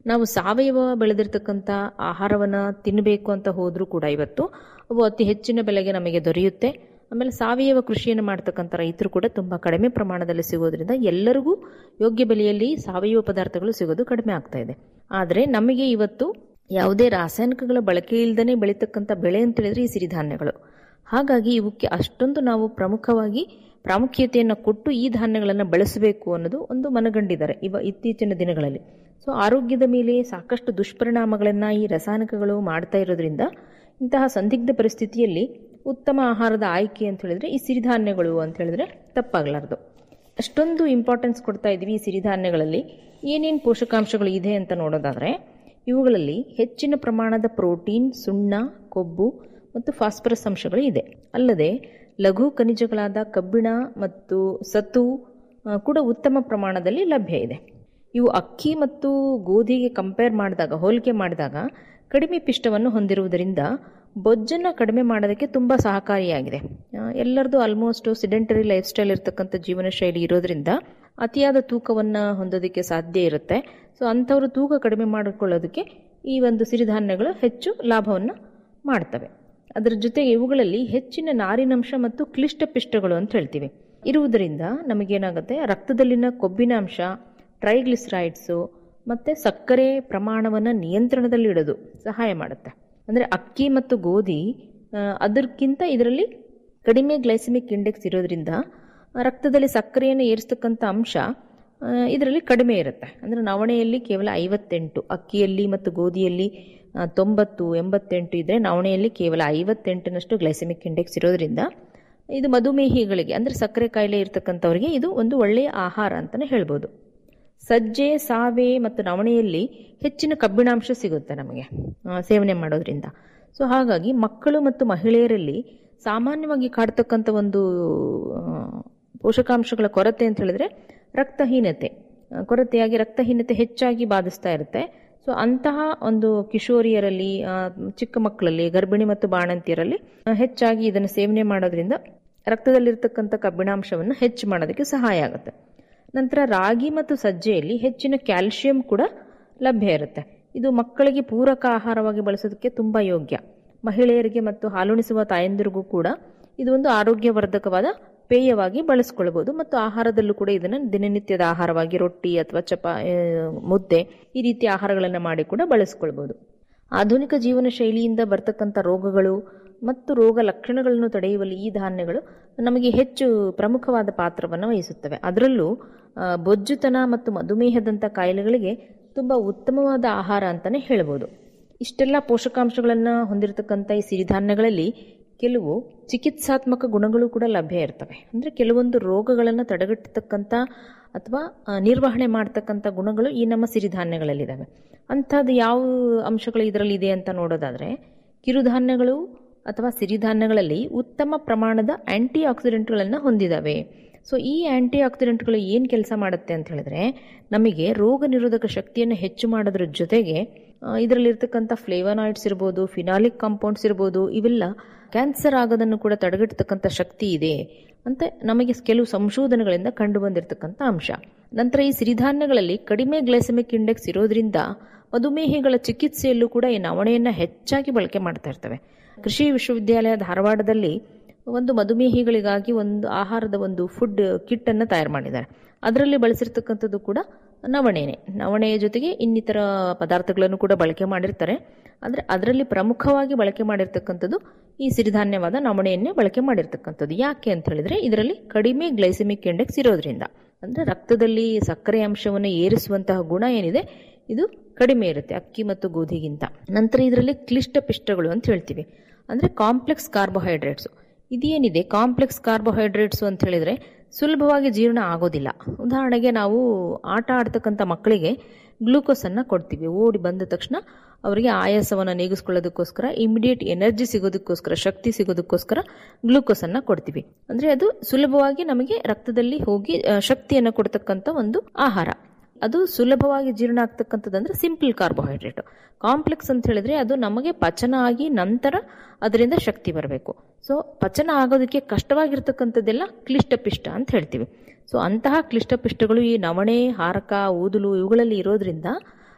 ನಾವು ಸಾವಯವ ಬೆಳೆದಿರ್ತಕ್ಕಂಥ ಆಹಾರವನ್ನು ತಿನ್ನಬೇಕು ಅಂತ ಹೋದರೂ ಕೂಡ ಇವತ್ತು ಅವು ಅತಿ ಹೆಚ್ಚಿನ ಬೆಲೆಗೆ ನಮಗೆ ದೊರೆಯುತ್ತೆ ಆಮೇಲೆ ಸಾವಯವ ಕೃಷಿಯನ್ನು ಮಾಡ್ತಕ್ಕಂಥ ರೈತರು ಕೂಡ ತುಂಬ ಕಡಿಮೆ ಪ್ರಮಾಣದಲ್ಲಿ ಸಿಗೋದ್ರಿಂದ ಎಲ್ಲರಿಗೂ ಯೋಗ್ಯ ಬೆಲೆಯಲ್ಲಿ ಸಾವಯವ ಪದಾರ್ಥಗಳು ಸಿಗೋದು ಕಡಿಮೆ ಆಗ್ತಾ ಇದೆ ಆದರೆ ನಮಗೆ ಇವತ್ತು ಯಾವುದೇ ರಾಸಾಯನಿಕಗಳ ಬಳಕೆ ಇಲ್ಲದೇ ಬೆಳೀತಕ್ಕಂಥ ಬೆಳೆ ಅಂತ ಹೇಳಿದ್ರೆ ಈ ಸಿರಿಧಾನ್ಯಗಳು ಹಾಗಾಗಿ ಇವಕ್ಕೆ ಅಷ್ಟೊಂದು ನಾವು ಪ್ರಮುಖವಾಗಿ ಪ್ರಾಮುಖ್ಯತೆಯನ್ನು ಕೊಟ್ಟು ಈ ಧಾನ್ಯಗಳನ್ನು ಬಳಸಬೇಕು ಅನ್ನೋದು ಒಂದು ಮನಗಂಡಿದ್ದಾರೆ ಇವ ಇತ್ತೀಚಿನ ದಿನಗಳಲ್ಲಿ ಸೊ ಆರೋಗ್ಯದ ಮೇಲೆ ಸಾಕಷ್ಟು ದುಷ್ಪರಿಣಾಮಗಳನ್ನು ಈ ರಾಸಾಯನಿಕಗಳು ಮಾಡ್ತಾ ಇರೋದ್ರಿಂದ ಇಂತಹ ಸಂದಿಗ್ಧ ಪರಿಸ್ಥಿತಿಯಲ್ಲಿ ಉತ್ತಮ ಆಹಾರದ ಆಯ್ಕೆ ಅಂತ ಹೇಳಿದ್ರೆ ಈ ಸಿರಿಧಾನ್ಯಗಳು ಅಂತ ಹೇಳಿದ್ರೆ ತಪ್ಪಾಗಲಾರ್ದು ಅಷ್ಟೊಂದು ಇಂಪಾರ್ಟೆನ್ಸ್ ಕೊಡ್ತಾ ಇದ್ದೀವಿ ಈ ಸಿರಿಧಾನ್ಯಗಳಲ್ಲಿ ಏನೇನು ಪೋಷಕಾಂಶಗಳು ಇದೆ ಅಂತ ನೋಡೋದಾದರೆ ಇವುಗಳಲ್ಲಿ ಹೆಚ್ಚಿನ ಪ್ರಮಾಣದ ಪ್ರೋಟೀನ್ ಸುಣ್ಣ ಕೊಬ್ಬು ಮತ್ತು ಫಾಸ್ಫರಸ್ ಅಂಶಗಳು ಇದೆ ಅಲ್ಲದೆ ಲಘು ಖನಿಜಗಳಾದ ಕಬ್ಬಿಣ ಮತ್ತು ಸತು ಆ, ಕೂಡ ಉತ್ತಮ ಪ್ರಮಾಣದಲ್ಲಿ ಲಭ್ಯ ಇದೆ ಇವು ಅಕ್ಕಿ ಮತ್ತು ಗೋಧಿಗೆ ಕಂಪೇರ್ ಮಾಡಿದಾಗ ಹೋಲಿಕೆ ಮಾಡಿದಾಗ ಕಡಿಮೆ ಪಿಷ್ಟವನ್ನು ಹೊಂದಿರುವುದರಿಂದ ಬೊಜ್ಜನ್ನು ಕಡಿಮೆ ಮಾಡೋದಕ್ಕೆ ತುಂಬ ಸಹಕಾರಿಯಾಗಿದೆ ಆ, ಎಲ್ಲರದು ಆಲ್ಮೋಸ್ಟ್ ಸಿಡೆಂಟರಿ ಲೈಫ್ ಸ್ಟೈಲ್ ಇರತಕ್ಕಂಥ ಜೀವನ ಶೈಲಿ ಇರೋದ್ರಿಂದ ಅತಿಯಾದ ತೂಕವನ್ನು ಹೊಂದೋದಕ್ಕೆ ಸಾಧ್ಯ ಇರುತ್ತೆ ಸೊ ಅಂಥವರು ತೂಕ ಕಡಿಮೆ ಮಾಡಿಕೊಳ್ಳೋದಕ್ಕೆ ಈ ಒಂದು ಸಿರಿಧಾನ್ಯಗಳು ಹೆಚ್ಚು ಲಾಭವನ್ನು ಮಾಡ್ತವೆ ಅದರ ಜೊತೆಗೆ ಇವುಗಳಲ್ಲಿ ಹೆಚ್ಚಿನ ನಾರಿನಂಶ ಮತ್ತು ಕ್ಲಿಷ್ಟ ಪಿಷ್ಟಗಳು ಅಂತ ಹೇಳ್ತೀವಿ ಇರುವುದರಿಂದ ನಮಗೇನಾಗುತ್ತೆ ರಕ್ತದಲ್ಲಿನ ಕೊಬ್ಬಿನ ಅಂಶ ಟ್ರೈಗ್ಲಿಸರೈಡ್ಸು ಮತ್ತು ಸಕ್ಕರೆ ಪ್ರಮಾಣವನ್ನು ನಿಯಂತ್ರಣದಲ್ಲಿಡೋದು ಸಹಾಯ ಮಾಡುತ್ತೆ ಅಂದರೆ ಅಕ್ಕಿ ಮತ್ತು ಗೋಧಿ ಆ, ಅದಕ್ಕಿಂತ ಇದರಲ್ಲಿ ಕಡಿಮೆ ಗ್ಲೈಸಮಿಕ್ ಇಂಡೆಕ್ಸ್ ಇರೋದ್ರಿಂದ ರಕ್ತದಲ್ಲಿ ಸಕ್ಕರೆಯನ್ನು ಏರಿಸ್ತಕ್ಕಂಥ ಅಂಶ ಆ, ಇದರಲ್ಲಿ ಕಡಿಮೆ ಇರುತ್ತೆ ಅಂದರೆ ನವಣೆಯಲ್ಲಿ ಕೇವಲ ಐವತ್ತೆಂಟು ಅಕ್ಕಿಯಲ್ಲಿ ಮತ್ತು ಗೋಧಿಯಲ್ಲಿ ಆ, ತೊಂಬತ್ತು ಎಂಬತ್ತೆಂಟು ಇದ್ದರೆ ನವಣೆಯಲ್ಲಿ ಕೇವಲ ಐವತ್ತೆಂಟನಷ್ಟು ಗ್ಲೈಸಮಿಕ್ ಇಂಡೆಕ್ಸ್ ಇರೋದ್ರಿಂದ ಇದು ಮಧುಮೇಹಿಗಳಿಗೆ ಅಂದರೆ ಸಕ್ಕರೆ ಕಾಯಿಲೆ ಇರ್ತಕ್ಕಂಥವ್ರಿಗೆ ಇದು ಒಂದು ಒಳ್ಳೆಯ ಆಹಾರ ಅಂತಲೇ ಹೇಳ್ಬೋದು ಸಜ್ಜೆ ಸಾವೆ ಮತ್ತು ನವಣೆಯಲ್ಲಿ ಹೆಚ್ಚಿನ ಕಬ್ಬಿಣಾಂಶ ಸಿಗುತ್ತೆ ನಮಗೆ ಆ, ಸೇವನೆ ಮಾಡೋದ್ರಿಂದ ಸೊ ಹಾಗಾಗಿ ಮಕ್ಕಳು ಮತ್ತು ಮಹಿಳೆಯರಲ್ಲಿ ಸಾಮಾನ್ಯವಾಗಿ ಕಾಡ್ತಕ್ಕಂಥ ಒಂದು ಆ, ಪೋಷಕಾಂಶಗಳ ಕೊರತೆ ಅಂತ ಹೇಳಿದ್ರೆ ರಕ್ತಹೀನತೆ ಆ, ಕೊರತೆಯಾಗಿ ರಕ್ತಹೀನತೆ ಹೆಚ್ಚಾಗಿ ಬಾಧಿಸ್ತಾ ಇರುತ್ತೆ ಸೊ ಅಂತಹ ಒಂದು ಕಿಶೋರಿಯರಲ್ಲಿ ಆ, ಚಿಕ್ಕ ಮಕ್ಕಳಲ್ಲಿ ಗರ್ಭಿಣಿ ಮತ್ತು ಬಾಣಂತಿಯರಲ್ಲಿ ಆ, ಹೆಚ್ಚಾಗಿ ಇದನ್ನು ಸೇವನೆ ಮಾಡೋದ್ರಿಂದ ರಕ್ತದಲ್ಲಿರ್ತಕ್ಕಂಥ ಕಬ್ಬಿಣಾಂಶವನ್ನು ಹೆಚ್ಚು ಮಾಡೋದಕ್ಕೆ ಸಹಾಯ ಆಗುತ್ತೆ ನಂತರ ರಾಗಿ ಮತ್ತು ಸಜ್ಜೆಯಲ್ಲಿ ಹೆಚ್ಚಿನ ಕ್ಯಾಲ್ಶಿಯಂ ಕೂಡ ಲಭ್ಯ ಇರುತ್ತೆ ಇದು ಮಕ್ಕಳಿಗೆ ಪೂರಕ ಆಹಾರವಾಗಿ ಬಳಸೋದಕ್ಕೆ ತುಂಬ ಯೋಗ್ಯ ಮಹಿಳೆಯರಿಗೆ ಮತ್ತು ಹಾಲುಣಿಸುವ ತಾಯಂದಿರಿಗೂ ಕೂಡ ಇದು ಒಂದು ಆರೋಗ್ಯವರ್ಧಕವಾದ ಪೇಯವಾಗಿ ಬಳಸ್ಕೊಳ್ಬೋದು ಮತ್ತು ಆಹಾರದಲ್ಲೂ ಕೂಡ ಇದನ್ನು ದಿನನಿತ್ಯದ ಆಹಾರವಾಗಿ ರೊಟ್ಟಿ ಅಥವಾ ಚಪಾ ಆ, ಮುದ್ದೆ ಈ ರೀತಿಯ ಆಹಾರಗಳನ್ನು ಮಾಡಿ ಕೂಡ ಬಳಸ್ಕೊಳ್ಬೋದು ಆಧುನಿಕ ಜೀವನ ಶೈಲಿಯಿಂದ ಬರ್ತಕ್ಕಂಥ ರೋಗಗಳು ಮತ್ತು ರೋಗ ಲಕ್ಷಣಗಳನ್ನು ತಡೆಯುವಲ್ಲಿ ಈ ಧಾನ್ಯಗಳು ನಮಗೆ ಹೆಚ್ಚು ಪ್ರಮುಖವಾದ ಪಾತ್ರವನ್ನು ವಹಿಸುತ್ತವೆ ಅದರಲ್ಲೂ ಆ, ಬೊಜ್ಜುತನ ಮತ್ತು ಮಧುಮೇಹದಂಥ ಕಾಯಿಲೆಗಳಿಗೆ ತುಂಬ ಉತ್ತಮವಾದ ಆಹಾರ ಅಂತಲೇ ಹೇಳ್ಬೋದು ಇಷ್ಟೆಲ್ಲ ಪೋಷಕಾಂಶಗಳನ್ನು ಹೊಂದಿರತಕ್ಕಂಥ ಈ ಸಿರಿಧಾನ್ಯಗಳಲ್ಲಿ ಕೆಲವು ಚಿಕಿತ್ಸಾತ್ಮಕ ಗುಣಗಳು ಕೂಡ ಲಭ್ಯ ಇರ್ತವೆ ಅಂದರೆ ಕೆಲವೊಂದು ರೋಗಗಳನ್ನು ತಡೆಗಟ್ಟತಕ್ಕಂಥ ಅಥವಾ ಆ, ನಿರ್ವಹಣೆ ಮಾಡ್ತಕ್ಕಂಥ ಗುಣಗಳು ಈ ನಮ್ಮ ಸಿರಿಧಾನ್ಯಗಳಲ್ಲಿದ್ದಾವೆ ಅಂಥದ್ದು ಯಾವ ಅಂಶಗಳು ಇದರಲ್ಲಿ ಇದೆ ಅಂತ ನೋಡೋದಾದರೆ ಕಿರುಧಾನ್ಯಗಳು ಅಥವಾ ಸಿರಿಧಾನ್ಯಗಳಲ್ಲಿ ಉತ್ತಮ ಪ್ರಮಾಣದ ಆಂಟಿ ಆಕ್ಸಿಡೆಂಟ್ಗಳನ್ನು ಹೊಂದಿದ್ದಾವೆ ಸೊ ಈ ಆಂಟಿ ಆಕ್ಸಿಡೆಂಟ್ಗಳು ಏನು ಕೆಲಸ ಮಾಡುತ್ತೆ ಅಂತ ಹೇಳಿದ್ರೆ ನಮಗೆ ರೋಗ ನಿರೋಧಕ ಶಕ್ತಿಯನ್ನು ಹೆಚ್ಚು ಮಾಡೋದ್ರ ಜೊತೆಗೆ ಆ, ಇದರಲ್ಲಿರ್ತಕ್ಕಂಥ ಫ್ಲೇವನಾಯ್ಡ್ಸ್ ಇರ್ಬೋದು ಫಿನಾಲಿಕ್ ಕಾಂಪೌಂಡ್ಸ್ ಇರ್ಬೋದು ಇವೆಲ್ಲ ಕ್ಯಾನ್ಸರ್ ಆಗೋದನ್ನು ಕೂಡ ತಡೆಗಟ್ಟತಕ್ಕಂಥ ಶಕ್ತಿ ಇದೆ ಅಂತ ನಮಗೆ ಕೆಲವು ಸಂಶೋಧನೆಗಳಿಂದ ಕಂಡು ಬಂದಿರತಕ್ಕಂಥ ಅಂಶ ನಂತರ ಈ ಸಿರಿಧಾನ್ಯಗಳಲ್ಲಿ ಕಡಿಮೆ ಗ್ಲೈಸಮಿಕ್ ಇಂಡೆಕ್ಸ್ ಇರೋದ್ರಿಂದ ಮಧುಮೇಹಿಗಳ ಚಿಕಿತ್ಸೆಯಲ್ಲೂ ಕೂಡ ಈ ನವಣೆಯನ್ನು ಹೆಚ್ಚಾಗಿ ಬಳಕೆ ಮಾಡ್ತಾ ಇರ್ತವೆ ಕೃಷಿ ವಿಶ್ವವಿದ್ಯಾಲಯ ಧಾರವಾಡದಲ್ಲಿ ಒಂದು ಮಧುಮೇಹಿಗಳಿಗಾಗಿ ಒಂದು ಆಹಾರದ ಒಂದು ಫುಡ್ ಕಿಟ್ ಅನ್ನು ತಯಾರು ಮಾಡಿದ್ದಾರೆ ಅದರಲ್ಲಿ ಬಳಸಿರ್ತಕ್ಕಂಥದ್ದು ಕೂಡ ನವಣೆನೆ ನವಣೆಯ ಜೊತೆಗೆ ಇನ್ನಿತರ ಪದಾರ್ಥಗಳನ್ನು ಕೂಡ ಬಳಕೆ ಮಾಡಿರ್ತಾರೆ ಆದರೆ ಅದರಲ್ಲಿ ಪ್ರಮುಖವಾಗಿ ಬಳಕೆ ಮಾಡಿರ್ತಕ್ಕಂಥದ್ದು ಈ ಸಿರಿಧಾನ್ಯವಾದ ನವಣೆಯನ್ನೇ ಬಳಕೆ ಮಾಡಿರ್ತಕ್ಕಂಥದ್ದು ಯಾಕೆ ಅಂತ ಹೇಳಿದ್ರೆ ಇದರಲ್ಲಿ ಕಡಿಮೆ ಗ್ಲೈಸೆಮಿಕ್ ಇಂಡೆಕ್ಸ್ ಇರೋದ್ರಿಂದ ಅಂದರೆ ರಕ್ತದಲ್ಲಿ ಸಕ್ಕರೆ ಅಂಶವನ್ನು ಏರಿಸುವಂತಹ ಗುಣ ಏನಿದೆ ಇದು ಕಡಿಮೆ ಇರುತ್ತೆ ಅಕ್ಕಿ ಮತ್ತು ಗೋಧಿಗಿಂತ ನಂತರ ಇದರಲ್ಲಿ ಕ್ಲಿಷ್ಟ ಪಿಷ್ಟಗಳು ಅಂತ ಹೇಳ್ತೀವಿ ಅಂದರೆ ಕಾಂಪ್ಲೆಕ್ಸ್ ಕಾರ್ಬೋಹೈಡ್ರೇಟ್ಸು ಇದೇನಿದೆ ಕಾಂಪ್ಲೆಕ್ಸ್ ಕಾರ್ಬೋಹೈಡ್ರೇಟ್ಸು ಅಂತ ಹೇಳಿದರೆ ಸುಲಭವಾಗಿ ಜೀರ್ಣ ಆಗೋದಿಲ್ಲ ಉದಾಹರಣೆಗೆ ನಾವು ಆಟ ಆಡ್ತಕ್ಕಂಥ ಮಕ್ಕಳಿಗೆ ಗ್ಲೂಕೋಸನ್ನು ಕೊಡ್ತೀವಿ ಓಡಿ ಬಂದ ತಕ್ಷಣ ಅವರಿಗೆ ಆಯಾಸವನ್ನು ನೀಗಿಸ್ಕೊಳ್ಳೋದಕ್ಕೋಸ್ಕರ ಇಮಿಡಿಯೇಟ್ ಎನರ್ಜಿ ಸಿಗೋದಕ್ಕೋಸ್ಕರ ಶಕ್ತಿ ಸಿಗೋದಕ್ಕೋಸ್ಕರ ಗ್ಲೂಕೋಸನ್ನು ಕೊಡ್ತೀವಿ ಅಂದರೆ ಅದು ಸುಲಭವಾಗಿ ನಮಗೆ ರಕ್ತದಲ್ಲಿ ಹೋಗಿ ಆ, ಶಕ್ತಿಯನ್ನು ಕೊಡ್ತಕ್ಕಂಥ ಒಂದು ಆಹಾರ ಅದು ಸುಲಭವಾಗಿ ಜೀರ್ಣ ಆಗ್ತಕ್ಕಂಥದ್ದಂದ್ರೆ ಸಿಂಪಲ್ ಕಾರ್ಬೋಹೈಡ್ರೇಟ್ ಕಾಂಪ್ಲೆಕ್ಸ್ ಅಂತ ಹೇಳಿದ್ರೆ ಅದು ನಮಗೆ ಪಚನ ಆಗಿ ನಂತರ ಅದರಿಂದ ಶಕ್ತಿ ಬರಬೇಕು ಸೊ ಪಚನ ಆಗೋದಕ್ಕೆ ಕಷ್ಟವಾಗಿರ್ತಕ್ಕಂಥದ್ದೆಲ್ಲ ಕ್ಲಿಷ್ಟಪಿಷ್ಟ ಅಂತ ಹೇಳ್ತೀವಿ ಸೊ ಅಂತಹ ಕ್ಲಿಷ್ಟಪಿಷ್ಟಗಳು ಈ ನವಣೆ ಹಾರಕ ಊದಲು ಇವುಗಳಲ್ಲಿ ಇರೋದ್ರಿಂದ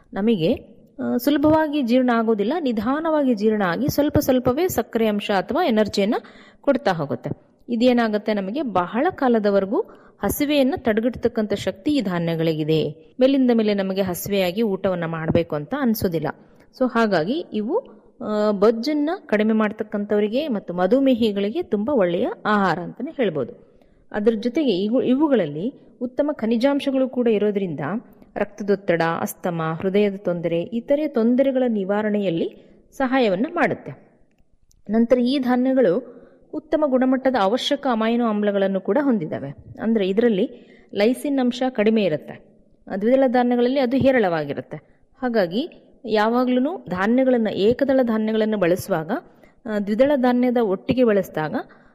ನಮಗೆ ಆ, ಸುಲಭವಾಗಿ ಜೀರ್ಣ ಆಗೋದಿಲ್ಲ ನಿಧಾನವಾಗಿ ಜೀರ್ಣ ಆಗಿ ಸ್ವಲ್ಪ ಸ್ವಲ್ಪವೇ ಸಕ್ಕರೆ ಅಂಶ ಅಥವಾ ಎನರ್ಜಿಯನ್ನು ಕೊಡ್ತಾ ಹೋಗುತ್ತೆ ಇದೇನಾಗುತ್ತೆ ನಮಗೆ ಬಹಳ ಕಾಲದವರೆಗೂ ಹಸಿವೆಯನ್ನು ತಡೆಗಟ್ಟತಕ್ಕಂಥ ಶಕ್ತಿ ಈ ಧಾನ್ಯಗಳಿಗಿದೆ ಮೇಲಿಂದ ಮೇಲೆ ನಮಗೆ ಹಸಿವೆಯಾಗಿ ಊಟವನ್ನು ಮಾಡಬೇಕು ಅಂತ ಅನಿಸೋದಿಲ್ಲ ಸೊ ಹಾಗಾಗಿ ಇವು ಆ, ಬೊಜ್ಜನ್ನ ಕಡಿಮೆ ಮಾಡ್ತಕ್ಕಂಥವರಿಗೆ ಮತ್ತು ಮಧುಮೇಹಿಗಳಿಗೆ ತುಂಬ ಒಳ್ಳೆಯ ಆಹಾರ ಅಂತಲೇ ಹೇಳ್ಬೋದು ಅದರ ಜೊತೆಗೆ ಇವು ಇವುಗಳಲ್ಲಿ ಉತ್ತಮ ಖನಿಜಾಂಶಗಳು ಕೂಡ ಇರೋದ್ರಿಂದ ರಕ್ತದೊತ್ತಡ ಅಸ್ತಮ ಹೃದಯದ ತೊಂದರೆ ಇತರೆ ತೊಂದರೆಗಳ ನಿವಾರಣೆಯಲ್ಲಿ ಸಹಾಯವನ್ನು ಮಾಡುತ್ತೆ ನಂತರ ಈ ಧಾನ್ಯಗಳು ಉತ್ತಮ ಗುಣಮಟ್ಟದ ಅವಶ್ಯಕ ಅಮೈನೋ ಆಮ್ಲಗಳನ್ನು ಕೂಡ ಹೊಂದಿದ್ದಾವೆ ಅಂದರೆ ಇದರಲ್ಲಿ ಲೈಸಿನ್ ಅಂಶ ಕಡಿಮೆ ಇರುತ್ತೆ ದ್ವಿದಳ ಧಾನ್ಯಗಳಲ್ಲಿ ಅದು ಹೇರಳವಾಗಿರುತ್ತೆ ಹಾಗಾಗಿ ಯಾವಾಗಲೂ ಧಾನ್ಯಗಳನ್ನು ಏಕದಳ ಧಾನ್ಯಗಳನ್ನು ಬಳಸುವಾಗ ಆ, ದ್ವಿದಳ ಧಾನ್ಯದ ಒಟ್ಟಿಗೆ ಬಳಸಿದಾಗ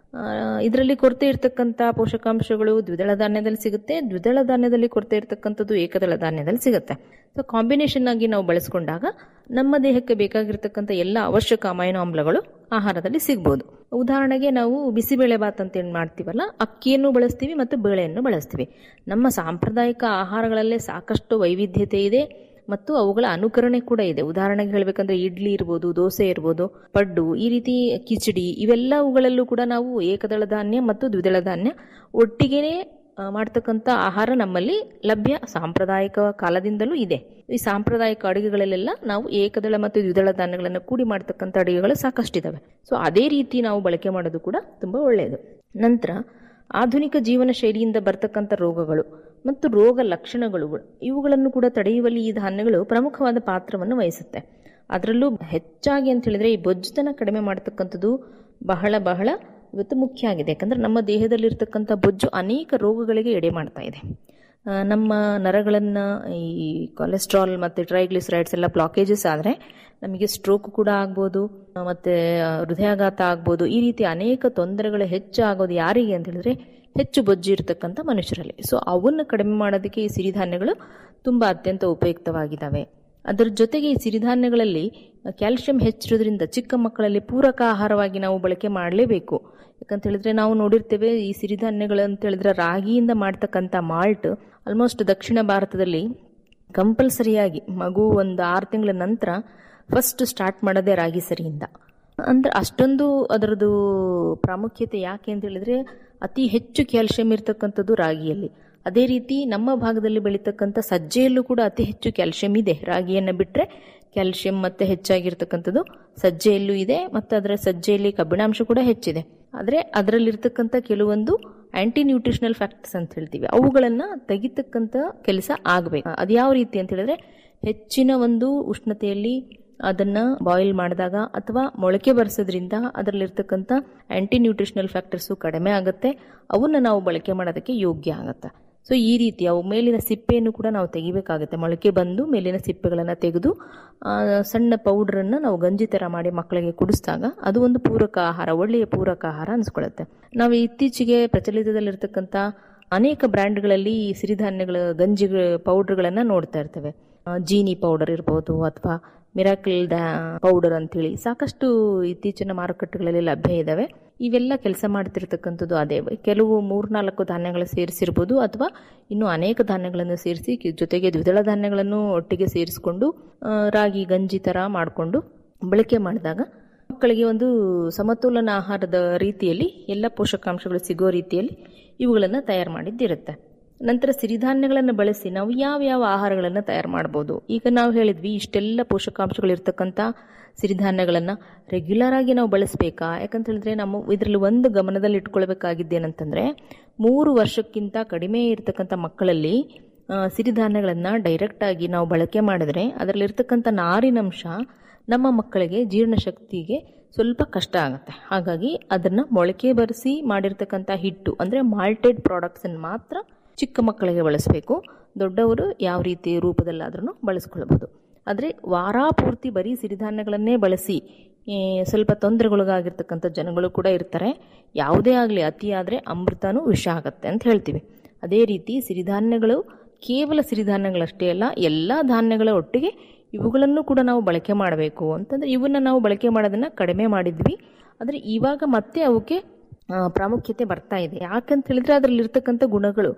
ಇದರಲ್ಲಿ ಕೊರತೆ ಇರತಕ್ಕಂಥ ಪೋಷಕಾಂಶಗಳು ದ್ವಿದಳ ಧಾನ್ಯದಲ್ಲಿ ಸಿಗುತ್ತೆ ದ್ವಿದಳ ಧಾನ್ಯದಲ್ಲಿ ಕೊರತೆ ಇರತಕ್ಕಂಥದ್ದು ಏಕದಳ ಧಾನ್ಯದಲ್ಲಿ ಸಿಗುತ್ತೆ ಸೊ ಕಾಂಬಿನೇಷನ್ ಆಗಿ ನಾವು ಬಳಸ್ಕೊಂಡಾಗ ನಮ್ಮ ದೇಹಕ್ಕೆ ಬೇಕಾಗಿರ್ತಕ್ಕಂಥ ಎಲ್ಲ ಅವಶ್ಯಕ ಅಮೈನೋ ಆಮ್ಲಗಳು ಆಹಾರದಲ್ಲಿ ಸಿಗ್ಬೋದು ಉದಾಹರಣೆಗೆ ನಾವು ಬಿಸಿಬೇಳೆ ಬಾತ್ ಅಂತ ಏನು ಮಾಡ್ತೀವಲ್ಲ ಅಕ್ಕಿಯನ್ನು ಬಳಸ್ತೀವಿ ಮತ್ತು ಬೇಳೆಯನ್ನು ಬಳಸ್ತೀವಿ ನಮ್ಮ ಸಾಂಪ್ರದಾಯಿಕ ಆಹಾರಗಳಲ್ಲೇ ಸಾಕಷ್ಟು ವೈವಿಧ್ಯತೆ ಇದೆ ಮತ್ತು ಅವುಗಳ ಅನುಕರಣೆ ಕೂಡ ಇದೆ ಉದಾಹರಣೆಗೆ ಹೇಳಬೇಕಂದ್ರೆ ಇಡ್ಲಿ ಇರ್ಬೋದು ದೋಸೆ ಇರ್ಬೋದು ಪಡ್ಡು ಈ ರೀತಿ ಕಿಚಡಿ ಇವೆಲ್ಲವುಗಳಲ್ಲೂ ಕೂಡ ನಾವು ಏಕದಳ ಧಾನ್ಯ ಮತ್ತು ದ್ವಿದಳ ಧಾನ್ಯ ಒಟ್ಟಿಗೆನೇ ಆ, ಮಾಡ್ತಕ್ಕಂಥ ಆಹಾರ ನಮ್ಮಲ್ಲಿ ಲಭ್ಯ ಸಾಂಪ್ರದಾಯಿಕ ಕಾಲದಿಂದಲೂ ಇದೆ ಈ ಸಾಂಪ್ರದಾಯಿಕ ಅಡುಗೆಗಳಲ್ಲೆಲ್ಲ ನಾವು ಏಕದಳ ಮತ್ತು ದ್ವಿದಳ ಧಾನ್ಯಗಳನ್ನು ಕೂಡಿ ಮಾಡ್ತಕ್ಕಂಥ ಅಡುಗೆಗಳು ಸಾಕಷ್ಟಿದ್ದಾವೆ ಸೊ ಅದೇ ರೀತಿ ನಾವು ಬಳಕೆ ಮಾಡೋದು ಕೂಡ ತುಂಬ ಒಳ್ಳೆಯದು ನಂತರ ಆಧುನಿಕ ಜೀವನ ಶೈಲಿಯಿಂದ ಬರ್ತಕ್ಕಂಥ ರೋಗಗಳು ಮತ್ತು ರೋಗ ಲಕ್ಷಣಗಳು ಇವುಗಳನ್ನು ಕೂಡ ತಡೆಯುವಲ್ಲಿ ಈ ಧಾನ್ಯಗಳು ಪ್ರಮುಖವಾದ ಪಾತ್ರವನ್ನು ವಹಿಸುತ್ತೆ ಅದರಲ್ಲೂ ಹೆಚ್ಚಾಗಿ ಅಂತ ಹೇಳಿದ್ರೆ ಈ ಬೊಜ್ಜುತನ ಕಡಿಮೆ ಮಾಡತಕ್ಕಂಥದ್ದು ಬಹಳ ಬಹಳ ಇವತ್ತು ಮುಖ್ಯ ಆಗಿದೆ ಯಾಕಂದ್ರೆ ನಮ್ಮ ದೇಹದಲ್ಲಿರ್ತಕ್ಕಂಥ ಬೊಜ್ಜು ಅನೇಕ ರೋಗಗಳಿಗೆ ಎಡೆ ಮಾಡ್ತಾ ಇದೆ ಆ, ನಮ್ಮ ನರಗಳನ್ನು ಈ ಕೊಲೆಸ್ಟ್ರಾಲ್ ಮತ್ತು ಟ್ರೈಗ್ಲಿಸರೈಡ್ಸ್ ಎಲ್ಲ ಬ್ಲಾಕೇಜಸ್ ಆದರೆ ನಮಗೆ ಸ್ಟ್ರೋಕ್ ಕೂಡ ಆಗ್ಬೋದು ಆ, ಮತ್ತೆ ಆ, ಹೃದಯಾಘಾತ ಆಗ್ಬೋದು ಈ ರೀತಿ ಅನೇಕ ತೊಂದರೆಗಳು ಹೆಚ್ಚು ಆಗೋದು ಯಾರಿಗೆ ಅಂತ ಹೇಳಿದ್ರೆ ಹೆಚ್ಚು ಬೊಜ್ಜು ಇರತಕ್ಕಂಥ ಮನುಷ್ಯರಲ್ಲಿ ಸೊ ಅವನ್ನು ಕಡಿಮೆ ಮಾಡೋದಕ್ಕೆ ಈ ಸಿರಿಧಾನ್ಯಗಳು ತುಂಬ ಅತ್ಯಂತ ಉಪಯುಕ್ತವಾಗಿದ್ದಾವೆ ಅದರ ಜೊತೆಗೆ ಈ ಸಿರಿಧಾನ್ಯಗಳಲ್ಲಿ ಕ್ಯಾಲ್ಸಿಯಂ ಹೆಚ್ಚಿರೋದ್ರಿಂದ ಚಿಕ್ಕ ಮಕ್ಕಳಲ್ಲಿ ಪೂರಕ ಆಹಾರವಾಗಿ ನಾವು ಬಳಕೆ ಮಾಡಲೇಬೇಕು ಯಾಕಂತ ಹೇಳಿದ್ರೆ ನಾವು ನೋಡಿರ್ತೇವೆ ಈ ಸಿರಿಧಾನ್ಯಗಳು ಅಂತ ಹೇಳಿದ್ರೆ ರಾಗಿಯಿಂದ ಮಾಡ್ತಕ್ಕಂಥ ಮಾಲ್ಟ್ ಆಲ್ಮೋಸ್ಟ್ ದಕ್ಷಿಣ ಭಾರತದಲ್ಲಿ ಕಂಪಲ್ಸರಿಯಾಗಿ ಮಗು ಒಂದು ಆರು ತಿಂಗಳ ನಂತರ ಫಸ್ಟ್ ಸ್ಟಾರ್ಟ್ ಮಾಡೋದೇ ರಾಗಿ ಸರಿಯಿಂದ ಅಂದ್ರೆ ಅಷ್ಟೊಂದು ಅದರದ್ದು ಪ್ರಾಮುಖ್ಯತೆ ಯಾಕೆ ಅಂತ ಹೇಳಿದ್ರೆ ಅತಿ ಹೆಚ್ಚು ಕ್ಯಾಲ್ಸಿಯಂ ಇರ್ತಕ್ಕಂಥದ್ದು ರಾಗಿಯಲ್ಲಿ ಅದೇ ರೀತಿ ನಮ್ಮ ಭಾಗದಲ್ಲಿ ಬೆಳೀತಕ್ಕಂಥ ಸಜ್ಜೆಯಲ್ಲೂ ಕೂಡ ಅತಿ ಹೆಚ್ಚು ಕ್ಯಾಲ್ಸಿಯಂ ಇದೆ ರಾಗಿಯನ್ನು ಬಿಟ್ಟರೆ ಕ್ಯಾಲ್ಸಿಯಂ ಮತ್ತೆ ಹೆಚ್ಚಾಗಿರ್ತಕ್ಕಂಥದ್ದು ಸಜ್ಜೆಯಲ್ಲೂ ಇದೆ ಮತ್ತು ಅದರ ಸಜ್ಜೆಯಲ್ಲಿ ಕಬ್ಬಿಣಾಂಶ ಕೂಡ ಹೆಚ್ಚಿದೆ ಆದರೆ ಅದರಲ್ಲಿರ್ತಕ್ಕಂಥ ಕೆಲವೊಂದು ಆಂಟಿ ನ್ಯೂಟ್ರಿಷನಲ್ ಫ್ಯಾಕ್ಟರ್ಸ್ ಅಂತ ಹೇಳ್ತೀವಿ ಅವುಗಳನ್ನು ತೆಗಿತಕ್ಕಂಥ ಕೆಲಸ ಆಗಬೇಕು ಅದು ಯಾವ ರೀತಿ ಅಂತ ಹೇಳಿದ್ರೆ ಹೆಚ್ಚಿನ ಒಂದು ಉಷ್ಣತೆಯಲ್ಲಿ ಅದನ್ನ ಬಾಯ್ಲ್ ಮಾಡಿದಾಗ ಅಥವಾ ಮೊಳಕೆ ಬರೆಸೋದ್ರಿಂದ ಅದರಲ್ಲಿರ್ತಕ್ಕಂಥ ಆಂಟಿ ನ್ಯೂಟ್ರಿಷನಲ್ ಫ್ಯಾಕ್ಟರ್ಸು ಕಡಿಮೆ ಆಗುತ್ತೆ ಅವನ್ನ ನಾವು ಬಳಕೆ ಮಾಡೋದಕ್ಕೆ ಯೋಗ್ಯ ಆಗುತ್ತೆ ಸೊ ಈ ರೀತಿ ಅವು ಮೇಲಿನ ಸಿಪ್ಪೆಯನ್ನು ಕೂಡ ನಾವು ತೆಗಿಬೇಕಾಗುತ್ತೆ ಮೊಳಕೆ ಬಂದು ಮೇಲಿನ ಸಿಪ್ಪೆಗಳನ್ನು ತೆಗೆದು ಆ, ಸಣ್ಣ ಪೌಡ್ರನ್ನು ನಾವು ಗಂಜಿ ಥರ ಮಾಡಿ ಮಕ್ಕಳಿಗೆ ಕುಡಿಸಿದಾಗ ಅದು ಒಂದು ಪೂರಕ ಆಹಾರ ಒಳ್ಳೆಯ ಪೂರಕ ಆಹಾರ ಅನಿಸ್ಕೊಳ್ಳುತ್ತೆ ನಾವು ಇತ್ತೀಚೆಗೆ ಪ್ರಚಲಿತದಲ್ಲಿರ್ತಕ್ಕಂಥ ಅನೇಕ ಬ್ರ್ಯಾಂಡ್ಗಳಲ್ಲಿ ಈ ಸಿರಿಧಾನ್ಯಗಳ ಗಂಜಿ ಪೌಡರ್ಗಳನ್ನು ನೋಡ್ತಾ ಇರ್ತೇವೆ ಆ, ಜೀನಿ ಪೌಡರ್ ಇರ್ಬೋದು ಅಥವಾ ಮಿರಾಕಲ್ ಡ್ಯಾ ಪೌಡರ್ ಅಂತೇಳಿ ಸಾಕಷ್ಟು ಇತ್ತೀಚಿನ ಮಾರುಕಟ್ಟೆಗಳಲ್ಲಿ ಲಭ್ಯ ಇದ್ದಾವೆ ಇವೆಲ್ಲ ಕೆಲಸ ಮಾಡ್ತಿರ್ತಕ್ಕಂಥದ್ದು ಅದೇ ಕೆಲವು ಮೂರ್ನಾಲ್ಕು ಧಾನ್ಯಗಳು ಸೇರಿಸಿರ್ಬೋದು ಅಥವಾ ಇನ್ನು ಅನೇಕ ಧಾನ್ಯಗಳನ್ನು ಸೇರಿಸಿ ಜೊತೆಗೆ ದ್ವಿದಳ ಧಾನ್ಯಗಳನ್ನು ಒಟ್ಟಿಗೆ ಸೇರಿಸಿಕೊಂಡು ಆ, ರಾಗಿ ಗಂಜಿ ಥರ ಮಾಡಿಕೊಂಡು ಬಳಕೆ ಮಾಡಿದಾಗ ಮಕ್ಕಳಿಗೆ ಒಂದು ಸಮತೋಲನ ಆಹಾರದ ರೀತಿಯಲ್ಲಿ ಎಲ್ಲ ಪೋಷಕಾಂಶಗಳು ಸಿಗೋ ರೀತಿಯಲ್ಲಿ ಇವುಗಳನ್ನು ತಯಾರು ಮಾಡಿದ್ದಿರುತ್ತೆ ನಂತರ ಸಿರಿಧಾನ್ಯಗಳನ್ನು ಬಳಸಿ ನಾವು ಯಾವ ಯಾವ ಆಹಾರಗಳನ್ನು ತಯಾರು ಮಾಡ್ಬೋದು ಈಗ ನಾವು ಹೇಳಿದ್ವಿ ಇಷ್ಟೆಲ್ಲ ಪೋಷಕಾಂಶಗಳು ಇರ್ತಕ್ಕಂಥ ಸಿರಿಧಾನ್ಯಗಳನ್ನು ರೆಗ್ಯುಲರ್ ಆಗಿ ನಾವು ಬಳಸಬೇಕಾ ಯಾಕಂತ ಹೇಳಿದ್ರೆ ನಮ್ಮ ಇದರಲ್ಲಿ ಒಂದು ಗಮನದಲ್ಲಿ ಇಟ್ಕೊಳ್ಬೇಕಾಗಿದ್ದೇನಂತಂದ್ರೆ ಮೂರು ವರ್ಷಕ್ಕಿಂತ ಕಡಿಮೆ ಇರತಕ್ಕಂಥ ಮಕ್ಕಳಲ್ಲಿ ಆ, ಸಿರಿಧಾನ್ಯಗಳನ್ನು ಡೈರೆಕ್ಟ್ ಆಗಿ ನಾವು ಬಳಕೆ ಮಾಡಿದ್ರೆ ಅದರಲ್ಲಿರ್ತಕ್ಕಂಥ ನಾರಿನಂಶ ನಮ್ಮ ಮಕ್ಕಳಿಗೆ ಜೀರ್ಣಶಕ್ತಿಗೆ ಸ್ವಲ್ಪ ಕಷ್ಟ ಆಗುತ್ತೆ ಹಾಗಾಗಿ ಅದನ್ನು ಮೊಳಕೆ ಬರೆಸಿ ಮಾಡಿರ್ತಕ್ಕಂಥ ಹಿಟ್ಟು ಅಂದರೆ ಮಾಲ್ಟೆಡ್ ಪ್ರಾಡಕ್ಟ್ಸನ್ನು ಮಾತ್ರ ಚಿಕ್ಕ ಮಕ್ಕಳಿಗೆ ಬಳಸಬೇಕು ದೊಡ್ಡವರು ಯಾವ ರೀತಿ ರೂಪದಲ್ಲಾದ್ರೂ ಬಳಸ್ಕೊಳ್ಬೋದು ಆದರೆ ವಾರ ಪೂರ್ತಿ ಬರೀ ಸಿರಿಧಾನ್ಯಗಳನ್ನೇ ಬಳಸಿ ಈ, ಸ್ವಲ್ಪ ತೊಂದರೆಗೊಳಗಾಗಿರ್ತಕ್ಕಂಥ ಜನಗಳು ಕೂಡ ಇರ್ತಾರೆ ಯಾವುದೇ ಆಗಲಿ ಅತಿ ಆದರೆ ಅಮೃತನೂ ವಿಷ ಆಗತ್ತೆ ಅಂತ ಹೇಳ್ತೀವಿ ಅದೇ ರೀತಿ ಸಿರಿಧಾನ್ಯಗಳು ಕೇವಲ ಸಿರಿಧಾನ್ಯಗಳಷ್ಟೇ ಅಲ್ಲ ಎಲ್ಲ ಧಾನ್ಯಗಳ ಒಟ್ಟಿಗೆ ಇವುಗಳನ್ನು ಕೂಡ ನಾವು ಬಳಕೆ ಮಾಡಬೇಕು ಅಂತಂದರೆ ಇವನ್ನ ನಾವು ಬಳಕೆ ಮಾಡೋದನ್ನು ಕಡಿಮೆ ಮಾಡಿದ್ವಿ ಆದರೆ ಇವಾಗ ಮತ್ತೆ ಅವಕ್ಕೆ ಆ, ಪ್ರಾಮುಖ್ಯತೆ ಬರ್ತಾ ಇದೆ ಯಾಕಂತ ಹೇಳಿದ್ರೆ ಅದರಲ್ಲಿರ್ತಕ್ಕಂಥ ಗುಣಗಳು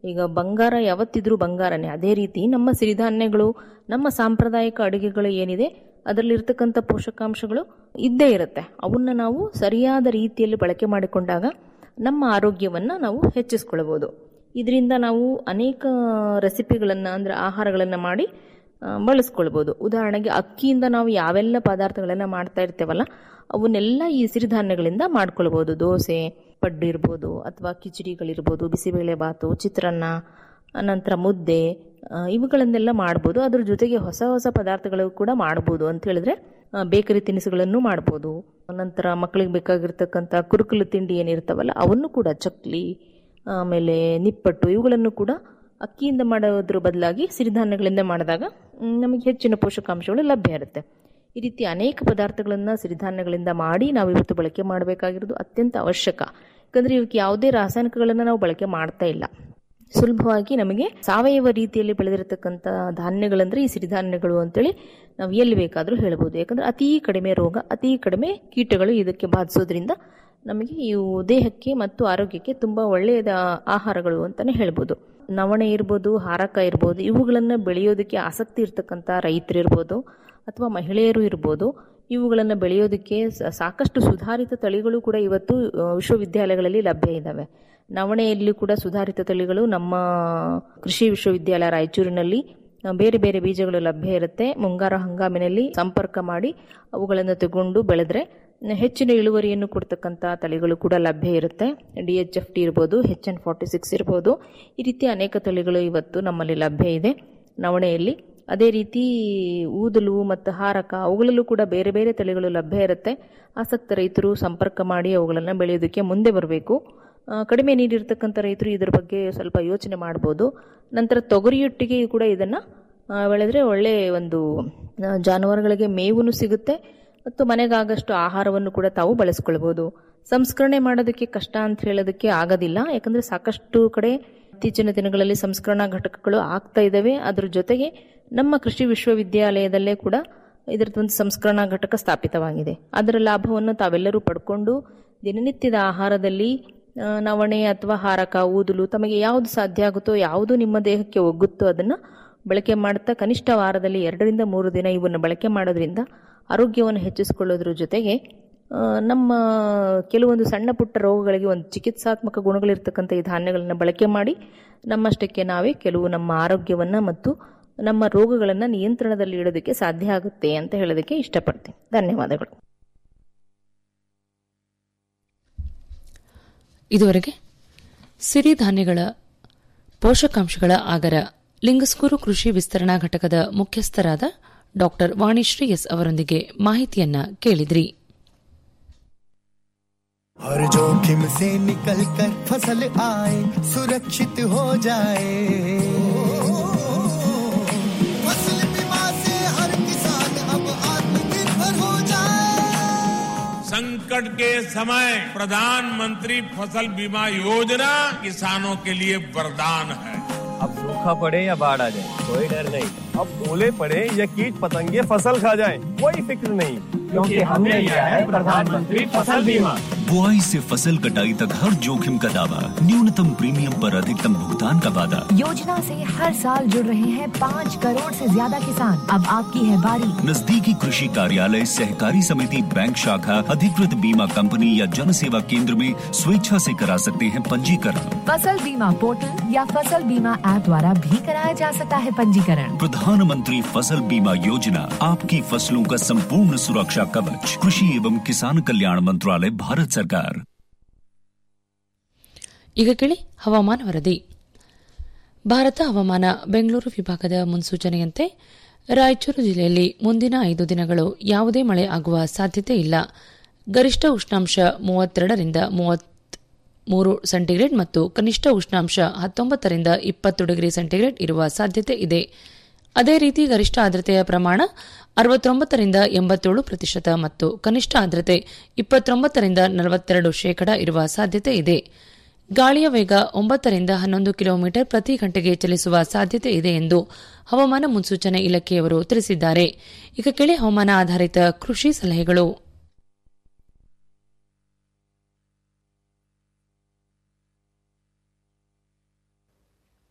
ಈಗ ಬಂಗಾರ ಯಾವತ್ತಿದ್ರೂ ಬಂಗಾರನೇ ಅದೇ ರೀತಿ ನಮ್ಮ ಸಿರಿಧಾನ್ಯಗಳು ನಮ್ಮ ಸಾಂಪ್ರದಾಯಿಕ ಅಡುಗೆಗಳು ಏನಿದೆ ಅದರಲ್ಲಿರ್ತಕ್ಕಂಥ ಪೋಷಕಾಂಶಗಳು ಇದ್ದೇ ಇರುತ್ತೆ ಅವನ್ನ ನಾವು ಸರಿಯಾದ ರೀತಿಯಲ್ಲಿ ಬಳಕೆ ಮಾಡಿಕೊಂಡಾಗ ನಮ್ಮ ಆರೋಗ್ಯವನ್ನು ನಾವು ಹೆಚ್ಚಿಸ್ಕೊಳ್ಬೋದು ಇದರಿಂದ ನಾವು ಅನೇಕ ರೆಸಿಪಿಗಳನ್ನು ಅಂದರೆ ಆಹಾರಗಳನ್ನು ಮಾಡಿ ಆ, ಬಳಸ್ಕೊಳ್ಬೋದು ಉದಾಹರಣೆಗೆ ಅಕ್ಕಿಯಿಂದ ನಾವು ಯಾವೆಲ್ಲ ಪದಾರ್ಥಗಳನ್ನು ಮಾಡ್ತಾ ಇರ್ತೇವಲ್ಲ ಅವನ್ನೆಲ್ಲ ಈ ಸಿರಿಧಾನ್ಯಗಳಿಂದ ಮಾಡ್ಕೊಳ್ಬೋದು ದೋಸೆ ಪಡ್ಡು ಇರ್ಬೋದು ಅಥವಾ ಕಿಚಡಿಗಳಿರ್ಬೋದು ಬಿಸಿಬೇಳೆ ಬಾತು ಚಿತ್ರಾನ್ನ ನಂತರ ಮುದ್ದೆ ಆ, ಇವುಗಳನ್ನೆಲ್ಲ ಮಾಡ್ಬೋದು ಅದ್ರ ಜೊತೆಗೆ ಹೊಸ ಹೊಸ ಪದಾರ್ಥಗಳು ಕೂಡ ಮಾಡ್ಬೋದು ಅಂತ ಹೇಳಿದ್ರೆ ಆ, ಬೇಕರಿ ತಿನಿಸುಗಳನ್ನು ಮಾಡ್ಬೋದು ನಂತರ ಮಕ್ಕಳಿಗೆ ಬೇಕಾಗಿರ್ತಕ್ಕಂಥ ಕುರುಕುಲು ತಿಂಡಿ ಏನಿರ್ತಾವಲ್ಲ ಅವನ್ನು ಕೂಡ ಚಕ್ಲಿ ಆಮೇಲೆ ನಿಪ್ಪಟ್ಟು ಇವುಗಳನ್ನು ಕೂಡ ಅಕ್ಕಿಯಿಂದ ಮಾಡೋದ್ರ ಬದಲಾಗಿ ಸಿರಿಧಾನ್ಯಗಳಿಂದ ಮಾಡಿದಾಗ ಮ್, ನಮಗೆ ಹೆಚ್ಚಿನ ಪೋಷಕಾಂಶಗಳು ಲಭ್ಯ ಇರುತ್ತೆ ಈ ರೀತಿ ಅನೇಕ ಪದಾರ್ಥಗಳನ್ನು ಸಿರಿಧಾನ್ಯಗಳಿಂದ ಮಾಡಿ ನಾವು ಇವತ್ತು ಬಳಕೆ ಮಾಡಬೇಕಾಗಿರೋದು ಅತ್ಯಂತ ಅವಶ್ಯಕ ಯಾಕಂದರೆ ಇವಕ್ಕೆ ಯಾವುದೇ ರಾಸಾಯನಿಕಗಳನ್ನು ನಾವು ಬಳಕೆ ಮಾಡ್ತಾ ಇಲ್ಲ ಸುಲಭವಾಗಿ ನಮಗೆ ಸಾವಯವ ರೀತಿಯಲ್ಲಿ ಬೆಳೆದಿರತಕ್ಕಂಥ ಧಾನ್ಯಗಳಂದ್ರೆ ಈ ಸಿರಿಧಾನ್ಯಗಳು ಅಂತೇಳಿ ನಾವು ಎಲ್ಲಿ ಬೇಕಾದರೂ ಹೇಳ್ಬೋದು ಯಾಕಂದ್ರೆ ಅತೀ ಕಡಿಮೆ ರೋಗ ಅತೀ ಕಡಿಮೆ ಕೀಟಗಳು ಇದಕ್ಕೆ ಬಾಧಿಸೋದ್ರಿಂದ ನಮಗೆ ಇವು ದೇಹಕ್ಕೆ ಮತ್ತು ಆರೋಗ್ಯಕ್ಕೆ ತುಂಬ ಒಳ್ಳೆಯದ ಆಹಾರಗಳು ಅಂತಲೇ ಹೇಳ್ಬೋದು ನವಣೆ ಇರ್ಬೋದು ಹಾರಕ ಇರ್ಬೋದು ಇವುಗಳನ್ನು ಬೆಳೆಯೋದಕ್ಕೆ ಆಸಕ್ತಿ ಇರ್ತಕ್ಕಂಥ ರೈತರಿರ್ಬೋದು ಅಥವಾ ಮಹಿಳೆಯರು ಇರ್ಬೋದು ಇವುಗಳನ್ನು ಬೆಳೆಯೋದಕ್ಕೆ ಸ- ಸಾಕಷ್ಟು ಸುಧಾರಿತ ತಳಿಗಳು ಕೂಡ ಇವತ್ತು ಆ, ವಿಶ್ವವಿದ್ಯಾಲಯಗಳಲ್ಲಿ ಲಭ್ಯ ಇದ್ದಾವೆ ನವಣೆಯಲ್ಲಿ ಕೂಡ ಸುಧಾರಿತ ತಳಿಗಳು ನಮ್ಮ ಕೃಷಿ ವಿಶ್ವವಿದ್ಯಾಲಯ ರಾಯಚೂರಿನಲ್ಲಿ ಆ, ಬೇರೆ ಬೇರೆ ಬೀಜಗಳು ಲಭ್ಯ ಇರುತ್ತೆ ಮುಂಗಾರು ಹಂಗಾಮಿನಲ್ಲಿ ಸಂಪರ್ಕ ಮಾಡಿ ಅವುಗಳನ್ನು ತಗೊಂಡು ಬೆಳೆದ್ರೆ ಹೆಚ್ಚಿನ ಇಳುವರಿಯನ್ನು ಕೊಡ್ತಕ್ಕಂಥ ತಳಿಗಳು ಕೂಡ ಲಭ್ಯ ಇರುತ್ತೆ ಡಿ ಎಚ್ ಎಫ್ ಟಿ ಇರ್ಬೋದು ಹೆಚ್ ಎನ್ ಫಾರ್ಟಿ ಸಿಕ್ಸ್ ಇರ್ಬೋದು ಈ ರೀತಿ ಅನೇಕ ತಳಿಗಳು ಇವತ್ತು ನಮ್ಮಲ್ಲಿ ಲಭ್ಯ ಇದೆ ನವಣೆಯಲ್ಲಿ ಅದೇ ರೀತಿ ಊದಲು ಮತ್ತು ಹಾರಕ ಅವುಗಳಲ್ಲೂ ಕೂಡ ಬೇರೆ ಬೇರೆ ತಳಿಗಳು ಲಭ್ಯ ಇರುತ್ತೆ ಆಸಕ್ತ ರೈತರು ಸಂಪರ್ಕ ಮಾಡಿ ಅವುಗಳನ್ನು ಬೆಳೆಯೋದಕ್ಕೆ ಮುಂದೆ ಬರಬೇಕು ಆ, ಕಡಿಮೆ ನೀರಿರ್ತಕ್ಕಂಥ ರೈತರು ಇದ್ರ ಬಗ್ಗೆ ಸ್ವಲ್ಪ ಯೋಚನೆ ಮಾಡ್ಬೋದು ನಂತರ ತೊಗರಿಯೊಟ್ಟಿಗೆ ಕೂಡ ಇದನ್ನು ಬೆಳೆದ್ರೆ ಒಳ್ಳೆ ಒಂದು ಆ, ಜಾನುವಾರುಗಳಿಗೆ ಮೇವು ಸಿಗುತ್ತೆ ಮತ್ತು ಮನೆಗಾಗಷ್ಟು ಆಹಾರವನ್ನು ಕೂಡ ತಾವು ಬಳಸ್ಕೊಳ್ಬೋದು ಸಂಸ್ಕರಣೆ ಮಾಡೋದಕ್ಕೆ ಕಷ್ಟ ಅಂತ ಹೇಳೋದಕ್ಕೆ ಆಗೋದಿಲ್ಲ ಯಾಕಂದರೆ ಸಾಕಷ್ಟು ಕಡೆ ಇತ್ತೀಚಿನ ದಿನಗಳಲ್ಲಿ ಸಂಸ್ಕರಣಾ ಘಟಕಗಳು ಆಗ್ತಾ ಇದ್ದಾವೆ ಅದ್ರ ಜೊತೆಗೆ ನಮ್ಮ ಕೃಷಿ ವಿಶ್ವವಿದ್ಯಾಲಯದಲ್ಲೇ ಕೂಡ ಇದರದ್ದು ಒಂದು ಸಂಸ್ಕರಣಾ ಘಟಕ ಸ್ಥಾಪಿತವಾಗಿದೆ ಅದರ ಲಾಭವನ್ನು ತಾವೆಲ್ಲರೂ ಪಡ್ಕೊಂಡು ದಿನನಿತ್ಯದ ಆಹಾರದಲ್ಲಿ ಆ, ನವಣೆ ಅಥವಾ ಹಾರಕ ಊದಲು ತಮಗೆ ಯಾವುದು ಸಾಧ್ಯ ಆಗುತ್ತೋ ಯಾವುದು ನಿಮ್ಮ ದೇಹಕ್ಕೆ ಒಗ್ಗುತ್ತೋ ಅದನ್ನು ಬಳಕೆ ಮಾಡ್ತಾ ಕನಿಷ್ಠ ವಾರದಲ್ಲಿ ಎರಡರಿಂದ ಮೂರು ದಿನ ಇವನ್ನು ಬಳಕೆ ಮಾಡೋದ್ರಿಂದ ಆರೋಗ್ಯವನ್ನು ಹೆಚ್ಚಿಸಿಕೊಳ್ಳೋದ್ರ ಜೊತೆಗೆ ಆ, ನಮ್ಮ ಕೆಲವೊಂದು ಸಣ್ಣ ಪುಟ್ಟ ರೋಗಗಳಿಗೆ ಒಂದು ಚಿಕಿತ್ಸಾತ್ಮಕ ಗುಣಗಳಿರ್ತಕ್ಕಂಥ ಈ ಧಾನ್ಯಗಳನ್ನು ಬಳಕೆ ಮಾಡಿ ನಮ್ಮಷ್ಟಕ್ಕೆ ನಾವೇ ಕೆಲವು ನಮ್ಮ ಆರೋಗ್ಯವನ್ನು ಮತ್ತು ನಮ್ಮ ರೋಗಗಳನ್ನು ನಿಯಂತ್ರಣದಲ್ಲಿ ಇಡೋದಕ್ಕೆ ಸಾಧ್ಯ ಆಗುತ್ತೆ ಅಂತ ಹೇಳೋದಕ್ಕೆ ಇಷ್ಟಪಡ್ತೀನಿ ಧನ್ಯವಾದಗಳು ಇದುವರೆಗೆ ಸಿರಿಧಾನ್ಯಗಳ ಪೋಷಕಾಂಶಗಳ ಆಗರ ಲಿಂಗಸ್ಕೂರು ಕೃಷಿ ವಿಸ್ತರಣಾ ಘಟಕದ ಮುಖ್ಯಸ್ಥರಾದ ಡಾ ವಾಣಿಶ್ರೀ ಎಸ್ ಅವರೊಂದಿಗೆ ಮಾಹಿತಿಯನ್ನ ಕೇಳಿದ್ರಿ हर जोखिम से निकल कर फसल आए सुरक्षित हो जाए फसल बीमा से हर किसान अब आत्मनिर्भर हो जाए संकट के समय प्रधानमंत्री फसल बीमा योजना किसानों के लिए वरदान है अब सूखा पड़े या बाढ़ आ जाए कोई डर नहीं अब ओले पड़े या कीट पतंगे फसल खा जाए कोई फिक्र नहीं क्योंकि हमने लिया है प्रधानमंत्री फसल बीमा बुआई से फसल कटाई तक हर जोखिम का दावा न्यूनतम प्रीमियम पर अधिकतम भुगतान का वादा योजना से हर साल जुड़ रहे हैं पाँच करोड़ से ज्यादा किसान अब आपकी है बारी नजदीकी कृषि कार्यालय सहकारी समिति बैंक शाखा अधिकृत बीमा कंपनी या जन सेवा केंद्र में स्वेच्छा से करा सकते हैं पंजीकरण फसल बीमा पोर्टल या फसल बीमा ऐप द्वारा भी कराया जा सकता है पंजीकरण प्रधानमंत्री फसल बीमा योजना आपकी फसलों का संपूर्ण सुरक्षा कवच कृषि एवं किसान कल्याण मंत्रालय भारत सरकार ಈಗ ಕೇಳಿ ಹವಾಮಾನ ವರದಿ ಭಾರತ ಹವಾಮಾನ ಬೆಂಗಳೂರು ವಿಭಾಗದ ಮುನ್ಸೂಚನೆಯಂತೆ ರಾಯಚೂರು ಜಿಲ್ಲೆಯಲ್ಲಿ ಮುಂದಿನ ಐದು ದಿನಗಳು ಯಾವುದೇ ಮಳೆ ಆಗುವ ಸಾಧ್ಯತೆ ಇಲ್ಲ ಗರಿಷ್ಠ ಉಷ್ಣಾಂಶ ಮೂವತ್ತೆರಡರಿಂದ ಮೂರು ಸೆಂಟಿಗ್ರೇಡ್ ಮತ್ತು ಕನಿಷ್ಠ ಉಷ್ಣಾಂಶ ಹತ್ತೊಂಬತ್ತರಿಂದ ಇಪ್ಪತ್ತು ಡಿಗ್ರಿ ಸೆಂಟಿಗ್ರೇಡ್ ಇರುವ ಸಾಧ್ಯತೆ ಇದೆ ಅದೇ ರೀತಿ ಗರಿಷ್ಠ ಆರ್ದ್ರತೆಯ ಪ್ರಮಾಣ ಅರವತ್ತೊಂಬತ್ತರಿಂದ ಎಂಬತ್ತೇಳು ಪ್ರತಿಶತ ಮತ್ತು ಕನಿಷ್ಠ ಆರ್ದ್ರತೆ ಇಪ್ಪತ್ತೊಂಬತ್ತರಿಂದ ನಲವತ್ತೆರಡು ಶೇಕಡ ಇರುವ ಸಾಧ್ಯತೆ ಇದೆ ಗಾಳಿಯ ವೇಗ ಒಂಬತ್ತರಿಂದ ಹನ್ನೊಂದು ಕಿಲೋಮೀಟರ್ ಪ್ರತಿ ಗಂಟೆಗೆ ಚಲಿಸುವ ಸಾಧ್ಯತೆ ಇದೆ ಎಂದು ಹವಾಮಾನ ಮುನ್ಸೂಚನೆ ಇಲಾಖೆಯವರು ತಿಳಿಸಿದ್ದಾರೆ ಈಗ ಕೇಳಿ ಹವಾಮಾನ ಆಧಾರಿತ ಕೃಷಿ ಸಲಹೆಗಳು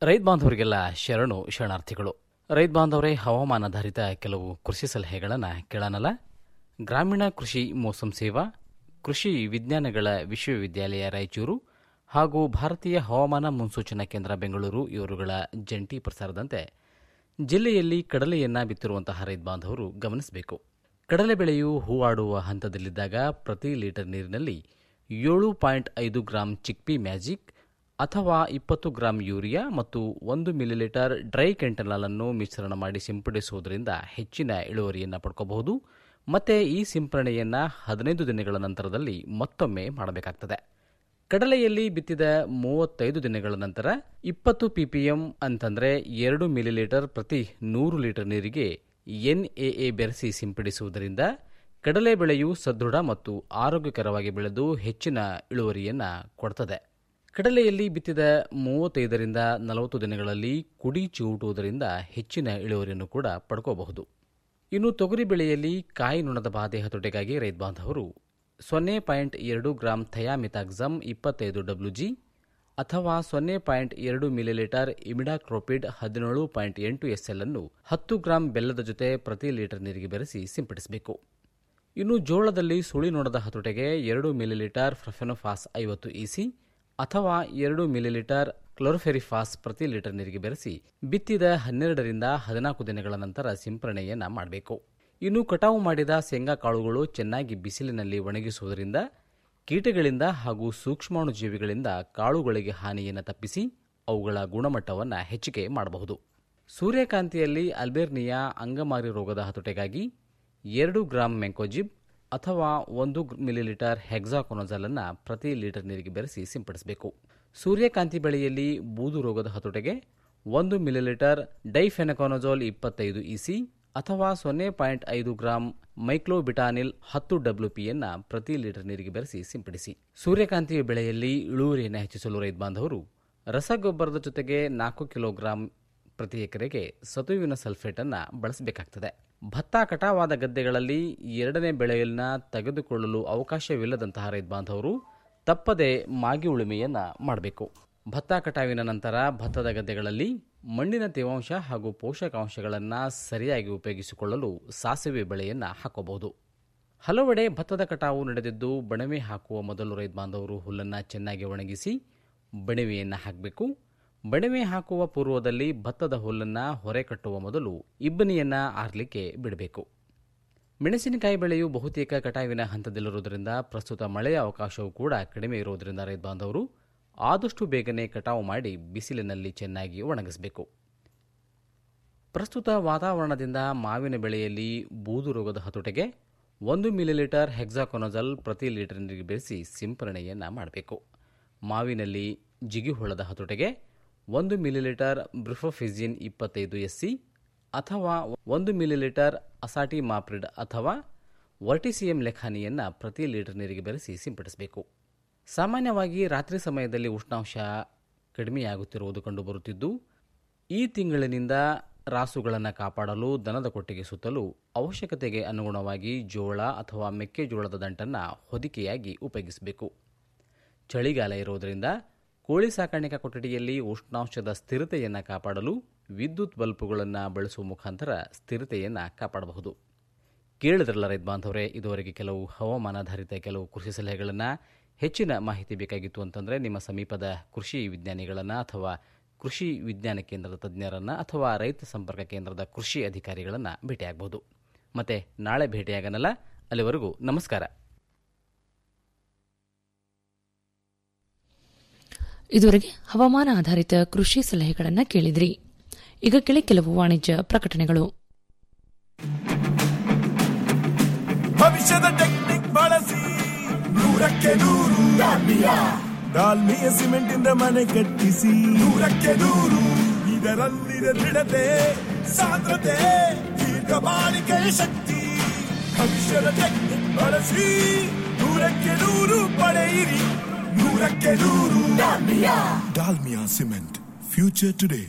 ರೈತ ಬಾಂಧವರಿಗೆಲ್ಲ ಶರಣು ಶರಣಾರ್ಥಿಗಳು ರೈತ ಬಾಂಧವರೇ ಹವಾಮಾನಾಧಾರಿತ ಕೆಲವು ಕೃಷಿ ಸಲಹೆಗಳನ್ನು ಕೇಳೋಣಲ್ಲ ಗ್ರಾಮೀಣ ಕೃಷಿ ಮೋಸಂ ಸೇವಾ ಕೃಷಿ ವಿಜ್ಞಾನಗಳ ವಿಶ್ವವಿದ್ಯಾಲಯ ರಾಯಚೂರು ಹಾಗೂ ಭಾರತೀಯ ಹವಾಮಾನ ಮುನ್ಸೂಚನಾ ಕೇಂದ್ರ ಬೆಂಗಳೂರು ಇವರುಗಳ ಜಂಟಿ ಪ್ರಸಾರದಂತೆ ಜಿಲ್ಲೆಯಲ್ಲಿ ಕಡಲೆಯನ್ನ ಬಿತ್ತಿರುವಂತಹ ರೈತ ಬಾಂಧವರು ಗಮನಿಸಬೇಕು ಕಡಲೆ ಬೆಳೆಯು ಹೂವಾಡುವ ಹಂತದಲ್ಲಿದ್ದಾಗ ಪ್ರತಿ ಲೀಟರ್ ನೀರಿನಲ್ಲಿ ಏಳು ಪಾಯಿಂಟ್ ಐದು ಗ್ರಾಂ ಚಿಕ್ಪಿ ಮ್ಯಾಜಿಕ್ ಅಥವಾ ಇಪ್ಪತ್ತು ಗ್ರಾಂ ಯೂರಿಯಾ ಮತ್ತು ಒಂದು ಮಿಲಿಲೀಟರ್ ಡ್ರೈ ಕೆಂಟನಾಲ್ ಅನ್ನು ಮಿಶ್ರಣ ಮಾಡಿ ಸಿಂಪಡಿಸುವುದರಿಂದ ಹೆಚ್ಚಿನ ಇಳುವರಿಯನ್ನು ಪಡ್ಕೋಬಹುದು ಮತ್ತೆ ಈ ಸಿಂಪರಣೆಯನ್ನು ಹದಿನೈದು ದಿನಗಳ ನಂತರದಲ್ಲಿ ಮತ್ತೊಮ್ಮೆ ಮಾಡಬೇಕಾಗ್ತದೆ ಕಡಲೆಯಲ್ಲಿ ಬಿತ್ತಿದ ಮೂವತ್ತೈದು ದಿನಗಳ ನಂತರ ಇಪ್ಪತ್ತು ಪಿಪಿಎಂ ಅಂತಂದ್ರೆ ಎರಡು ಮಿಲಿಲೀಟರ್ ಪ್ರತಿ ನೂರು ಲೀಟರ್ ನೀರಿಗೆ ಎನ್ಎಎ ಬೆರೆಸಿ ಸಿಂಪಡಿಸುವುದರಿಂದ ಕಡಲೆ ಬೆಳೆಯು ಸದೃಢ ಮತ್ತು ಆರೋಗ್ಯಕರವಾಗಿ ಬೆಳೆದು ಹೆಚ್ಚಿನ ಇಳುವರಿಯನ್ನು ಕೊಡ್ತದೆ ಕಡಲೆಯಲ್ಲಿ ಬಿತ್ತಿದ ಮೂವತ್ತೈದರಿಂದ ನಲವತ್ತು ದಿನಗಳಲ್ಲಿ ಕುಡಿ ಚಿವುಟುವುದರಿಂದ ಹೆಚ್ಚಿನ ಇಳುವರಿಯನ್ನು ಕೂಡ ಪಡ್ಕೋಬಹುದು ಇನ್ನು ತೊಗರಿ ಬೆಳೆಯಲ್ಲಿ ಕಾಯಿ ನುಣದ ಬಾಧೆ ಹತೋಟಿಗಾಗಿ ರೈತ ಬಾಂಧವರು ಸೊನ್ನೆ ಪಾಯಿಂಟ್ ಎರಡು ಗ್ರಾಂ ಥಯಾಮಿತಾಕ್ಸಮ್ ಇಪ್ಪತ್ತೈದು ಡಬ್ಲ್ಯೂಜಿ ಅಥವಾ ಸೊನ್ನೆ ಪಾಯಿಂಟ್ ಎರಡು ಮಿಲಿಲೀಟರ್ ಇಮಿಡಾಕ್ರೋಪಿಡ್ ಹದಿನೇಳು ಪಾಯಿಂಟ್ ಎಂಟು ಎಸ್ಎಲ್ ಅನ್ನು ಹತ್ತು ಗ್ರಾಂ ಬೆಲ್ಲದ ಜೊತೆ ಪ್ರತಿ ಲೀಟರ್ ನೀರಿಗೆ ಬೆರೆಸಿ ಸಿಂಪಡಿಸಬೇಕು ಇನ್ನು ಜೋಳದಲ್ಲಿ ಸುಳಿ ನೋಡದ ಹತೋಟೆಗೆ ಎರಡು ಮಿಲಿಲೀಟರ್ ಫ್ರಫೆನೋಫಾಸ್ ಐವತ್ತು ಇಸಿ ಅಥವಾ ಎರಡು ಮಿಲಿಲೀಟರ್ ಕ್ಲೋರೋಫೆರಿಫಾಸ್ ಪ್ರತಿ ಲೀಟರ್ ನೀರಿಗೆ ಬೆರೆಸಿ ಬಿತ್ತಿದ ಹನ್ನೆರಡರಿಂದ ಹದಿನಾಲ್ಕು ದಿನಗಳ ನಂತರ ಸಿಂಪರಣೆಯನ್ನು ಮಾಡಬೇಕು ಇನ್ನು ಕಟಾವು ಮಾಡಿದ ಶೇಂಗಾ ಕಾಳುಗಳು ಚೆನ್ನಾಗಿ ಬಿಸಿಲಿನಲ್ಲಿ ಒಣಗಿಸುವುದರಿಂದ ಕೀಟಗಳಿಂದ ಹಾಗೂ ಸೂಕ್ಷ್ಮಾಣುಜೀವಿಗಳಿಂದ ಕಾಳುಗಳಿಗೆ ಹಾನಿಯನ್ನು ತಪ್ಪಿಸಿ ಅವುಗಳ ಗುಣಮಟ್ಟವನ್ನು ಹೆಚ್ಚಿಗೆ ಮಾಡಬಹುದು ಸೂರ್ಯಕಾಂತಿಯಲ್ಲಿ ಅಲ್ಬೇರ್ನಿಯಾ ಅಂಗಮಾರಿ ರೋಗದ ಹತೋಟೆಗಾಗಿ ಎರಡು ಗ್ರಾಂ ಮೆಂಕೋಜಿಬ್ ಅಥವಾ ಒಂದು ಮಿಲಿಲೀಟರ್ ಹೆಕ್ಸಾಕೊನಜಲ್ ಅನ್ನು ಪ್ರತಿ ಲೀಟರ್ ನೀರಿಗೆ ಬೆರೆಸಿ ಸಿಂಪಡಿಸಬೇಕು ಸೂರ್ಯಕಾಂತಿ ಬೆಳೆಯಲ್ಲಿ ಬೂದು ರೋಗದ ಹತೋಟೆಗೆ ಒಂದು ಮಿಲಿಲೀಟರ್ ಡೈಫೆನಕೊನಜೋಲ್ ಇಪ್ಪತ್ತೈದು ಇಸಿ ಅಥವಾ ಸೊನ್ನೆ ಪಾಯಿಂಟ್ ಐದು ಗ್ರಾಂ ಮೈಕ್ಲೋಬಿಟಾನಿಲ್ ಹತ್ತು ಡಬ್ಲ್ಯೂಪಿಯನ್ನು ಪ್ರತಿ ಲೀಟರ್ ನೀರಿಗೆ ಬೆರೆಸಿ ಸಿಂಪಡಿಸಿ ಸೂರ್ಯಕಾಂತಿ ಬೆಳೆಯಲ್ಲಿ ಇಳುವರಿಯನ್ನು ಹೆಚ್ಚಿಸಲು ರೈತ ಬಾಂಧವರು ರಸಗೊಬ್ಬರದ ಜೊತೆಗೆ ನಾಲ್ಕು ಕಿಲೋಗ್ರಾಂ ಪ್ರತಿ ಎಕರೆಗೆ ಸತುವಿನ ಸಲ್ಫೇಟನ್ನು ಬಳಸಬೇಕಾಗ್ತದೆ ಭತ್ತ ಕಟಾವಾದ ಗದ್ದೆಗಳಲ್ಲಿ ಎರಡನೇ ಬೆಳೆಯನ್ನ ತೆಗೆದುಕೊಳ್ಳಲು ಅವಕಾಶವಿಲ್ಲದಂತಹ ರೈತ ಬಾಂಧವರು ತಪ್ಪದೆ ಮಾಗಿ ಉಳುಮೆಯನ್ನು ಮಾಡಬೇಕು ಭತ್ತ ಕಟಾವಿನ ನಂತರ ಭತ್ತದ ಗದ್ದೆಗಳಲ್ಲಿ ಮಣ್ಣಿನ ತೇವಾಂಶ ಹಾಗೂ ಪೋಷಕಾಂಶಗಳನ್ನು ಸರಿಯಾಗಿ ಉಪಯೋಗಿಸಿಕೊಳ್ಳಲು ಸಾಸಿವೆ ಬೆಳೆಯನ್ನು ಹಾಕಬಹುದು ಹಲವೆಡೆ ಭತ್ತದ ಕಟಾವು ನಡೆದಿದ್ದು ಬಣವೆ ಹಾಕುವ ಮೊದಲು ರೈತ ಬಾಂಧವರು ಹುಲ್ಲನ್ನು ಚೆನ್ನಾಗಿ ಒಣಗಿಸಿ ಬಣವೆಯನ್ನು ಹಾಕಬೇಕು ಬಣವೆ ಹಾಕುವ ಪೂರ್ವದಲ್ಲಿ ಭತ್ತದ ಹುಲ್ಲನ್ನು ಹೊರೆ ಕಟ್ಟುವ ಮೊದಲು ಇಬ್ಬನಿಯನ್ನು ಆರಲಿಕ್ಕೆ ಬಿಡಬೇಕು ಮೆಣಸಿನಕಾಯಿ ಬೆಳೆಯು ಬಹುತೇಕ ಕಟಾವಿನ ಹಂತದಲ್ಲಿರುವುದರಿಂದ ಪ್ರಸ್ತುತ ಮಳೆಯ ಅವಕಾಶವೂ ಕೂಡ ಕಡಿಮೆ ಇರುವುದರಿಂದ ರೈತ ಬಾಂಧವರು ಆದಷ್ಟು ಬೇಗನೆ ಕಟಾವು ಮಾಡಿ ಬಿಸಿಲಿನಲ್ಲಿ ಚೆನ್ನಾಗಿ ಒಣಗಿಸಬೇಕು ಪ್ರಸ್ತುತ ವಾತಾವರಣದಿಂದ ಮಾವಿನ ಬೆಳೆಯಲ್ಲಿ ಬೂದು ರೋಗದ ಹತೋಟೆಗೆ ಒಂದು ಮಿಲಿಲೀಟರ್ ಹೆಕ್ಸಾಕೊನಜಲ್ ಪ್ರತಿ ಲೀಟರ್ ನೀರಿಗೆ ಬೆರೆಸಿ ಸಿಂಪರಣೆಯನ್ನು ಮಾಡಬೇಕು ಮಾವಿನಲ್ಲಿ ಜಿಗಿಹುಳದ ಹತೋಟೆಗೆ ಒಂದು ಮಿಲಿಲೀಟರ್ ಬ್ರಿಫೋಫಿಜಿನ್ ಇಪ್ಪತ್ತೈದು ಎಸ್ಸಿ ಅಥವಾ ಒಂದು ಮಿಲಿಲೀಟರ್ ಅಸಾಟಿ ಮಾಪ್ರಿಡ್ ಅಥವಾ ವರ್ಟಿಸಿಯಂ ಲೆಖಾನಿಯನ್ನು ಪ್ರತಿ ಲೀಟರ್ ನೀರಿಗೆ ಬೆರೆಸಿ ಸಿಂಪಡಿಸಬೇಕು ಸಾಮಾನ್ಯವಾಗಿ ರಾತ್ರಿ ಸಮಯದಲ್ಲಿ ಉಷ್ಣಾಂಶ ಕಡಿಮೆಯಾಗುತ್ತಿರುವುದು ಕಂಡುಬರುತ್ತಿದ್ದು ಈ ತಿಂಗಳಿನಿಂದ ರಾಸುಗಳನ್ನು ಕಾಪಾಡಲು ದನದ ಕೊಟ್ಟಿಗೆ ಸುತ್ತಲೂ ಅವಶ್ಯಕತೆಗೆ ಅನುಗುಣವಾಗಿ ಜೋಳ ಅಥವಾ ಮೆಕ್ಕೆಜೋಳದ ದಂಟನ್ನು ಹೊದಿಕೆಯಾಗಿ ಉಪಯೋಗಿಸಬೇಕು ಚಳಿಗಾಲ ಇರುವುದರಿಂದ ಕೋಳಿ ಸಾಕಾಣಿಕಾ ಕೊಠಡಿಯಲ್ಲಿ ಉಷ್ಣಾಂಶದ ಸ್ಥಿರತೆಯನ್ನು ಕಾಪಾಡಲು ವಿದ್ಯುತ್ ಬಲ್ಬುಗಳನ್ನು ಬಳಸುವ ಮುಖಾಂತರ ಸ್ಥಿರತೆಯನ್ನು ಕಾಪಾಡಬಹುದು ಕೇಳಿದ್ರಲ್ಲ ರೈತ ಬಾಂಧವರೇ ಇದುವರೆಗೆ ಕೆಲವು ಹವಾಮಾನಾಧಾರಿತ ಕೆಲವು ಕೃಷಿ ಸಲಹೆಗಳನ್ನು ಹೆಚ್ಚಿನ ಮಾಹಿತಿ ಬೇಕಾಗಿತ್ತು ಅಂತಂದರೆ ನಿಮ್ಮ ಸಮೀಪದ ಕೃಷಿ ವಿಜ್ಞಾನಿಗಳನ್ನು ಅಥವಾ ಕೃಷಿ ವಿಜ್ಞಾನ ಕೇಂದ್ರದ ತಜ್ಞರನ್ನು ಅಥವಾ ರೈತ ಸಂಪರ್ಕ ಕೇಂದ್ರದ ಕೃಷಿ ಅಧಿಕಾರಿಗಳನ್ನು ಭೇಟಿಯಾಗಬಹುದು ಮತ್ತೆ ನಾಳೆ ಭೇಟಿಯಾಗನಲ್ಲ ಅಲ್ಲಿವರೆಗೂ ನಮಸ್ಕಾರ ಇದುವರೆಗೆ ಹವಾಮಾನ ಆಧಾರಿತ ಕೃಷಿ ಸಲಹೆಗಳನ್ನು ಕೇಳಿದ್ರಿ ಈಗ ಕೆಳ ಕೆಲವು ವಾಣಿಜ್ಯ ಪ್ರಕಟಣೆಗಳು ಭವಿಷ್ಯದ ಟೆಕ್ನಿಕ್ ಬಳಸಿ ನೂರಕ್ಕೆ ನೂರು ಡಾಲ್ಮಿಯಾ ಡಾಲ್ಮಿಯ ಸಿಮೆಂಟ್ ಇಂದ ಮನೆ ಕಟ್ಟಿಸಿ ನೂರಕ್ಕೆ ನೂರು ಇದರಲ್ಲಿದೆ ದೃಢತೆ ಸಾಂದ್ರತೆ ದೀರ್ಘ ಬಾಳಿಕೆಯ ಶಕ್ತಿ ಭವಿಷ್ಯದ ಟೆಕ್ನಿಕ್ ಬಳಸಿ ನೂರಕ್ಕೆ ನೂರು ಪಡೆಯಿರಿ ನೂರಕ್ಕೆ ನೂರು Dalmia Dalmia cement future today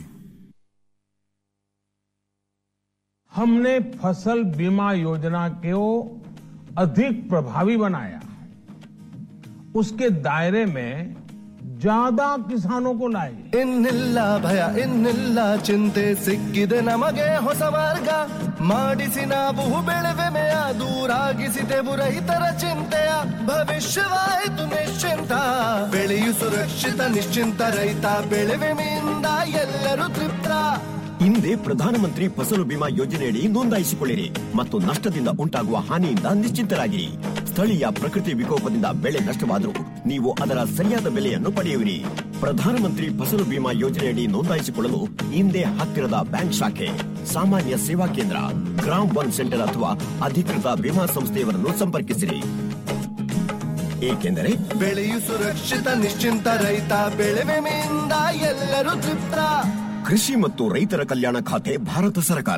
हमने फसल बीमा योजना को अधिक प्रभावी बनाया उसके दायरे में ज्यादा किसानों को लाए ಇನ್ನಿಲ್ಲ ಭಯ ಇನ್ನಿಲ್ಲ ಚಿಂತೆ ಸಿಕ್ಕಿದೆ ನಮಗೆ ಹೊಸ ಮಾರ್ಗ ಮಾಡಿಸಿ ನಾವು ಬೆಳೆವೆಮೆಯ ದೂರಾಗಿಸಿದೆವು ರೈತರ ಚಿಂತೆಯ ಭವಿಷ್ಯವಾಯಿತು ನಿಶ್ಚಿಂತ ಬೆಳೆಯು ಸುರಕ್ಷಿತ ನಿಶ್ಚಿಂತ ರೈತ ಬೆಳೆವೆಮೆಯಿಂದ ಎಲ್ಲರೂ ತೃಪ್ತ ಹಿಂದೆ ಪ್ರಧಾನಮಂತ್ರಿ ಫಸಲು ಬಿಮಾ ಯೋಜನೆಯಡಿ ನೋಂದಾಯಿಸಿಕೊಳ್ಳಿರಿ ಮತ್ತು ನಷ್ಟದಿಂದ ಉಂಟಾಗುವ ಹಾನಿಯಿಂದ ನಿಶ್ಚಿಂತರಾಗಿರಿ ಸ್ಥಳೀಯ ಪ್ರಕೃತಿ ವಿಕೋಪದಿಂದ ಬೆಳೆ ನಷ್ಟವಾದರೂ ನೀವು ಅದರ ಸರಿಯಾದ ಬೆಲೆಯನ್ನು ಪಡೆಯುವಿರಿ ಪ್ರಧಾನಮಂತ್ರಿ ಫಸಲು ಬಿಮಾ ಯೋಜನೆಯಡಿ ನೋಂದಾಯಿಸಿಕೊಳ್ಳಲು ಹಿಂದೆ ಹತ್ತಿರದ ಬ್ಯಾಂಕ್ ಶಾಖೆ ಸಾಮಾನ್ಯ ಸೇವಾ ಕೇಂದ್ರ ಗ್ರಾಮ್ ಒನ್ ಸೆಂಟರ್ ಅಥವಾ ಅಧಿಕೃತ ವಿಮಾ ಸಂಸ್ಥೆಯವರನ್ನು ಸಂಪರ್ಕಿಸಿರಿ ಏಕೆಂದರೆ ಬೆಳೆಯು ಸುರಕ್ಷಿತ ನಿಶ್ಚಿಂತ ರೈತ ಬೆಳೆ ವಿಮೆಯಿಂದ ಎಲ್ಲರೂ ತೃಪ್ತ ಕೃಷಿ ಮತ್ತು ರೈತರ ಕಲ್ಯಾಣ ಖಾತೆ ಭಾರತ ಸರ್ಕಾರ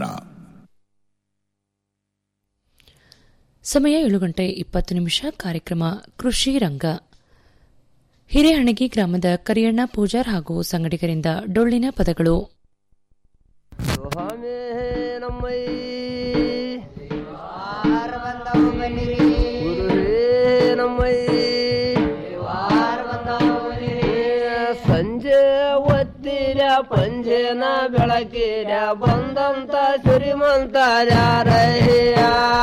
ಸಮಯ ಏಳು ಗಂಟೆ ಇಪ್ಪತ್ತು ನಿಮಿಷ ಕಾರ್ಯಕ್ರಮ ಕೃಷಿ ರಂಗ ಹಿರೇಹಣಗಿ ಗ್ರಾಮದ ಕರಿಯಣ್ಣ ಪೂಜಾರ್ ಹಾಗೂ ಸಂಗಡಿಗರಿಂದ ಡೊಳ್ಳಿನ ಪದಗಳು ಸಂಜೆ ಒತ್ತಿರ ಪಂಜೆನ ಬೆಳಕಿರ ಬಂದಂತ ಶ್ರೀಮಂತ ಯಾರಯ್ಯ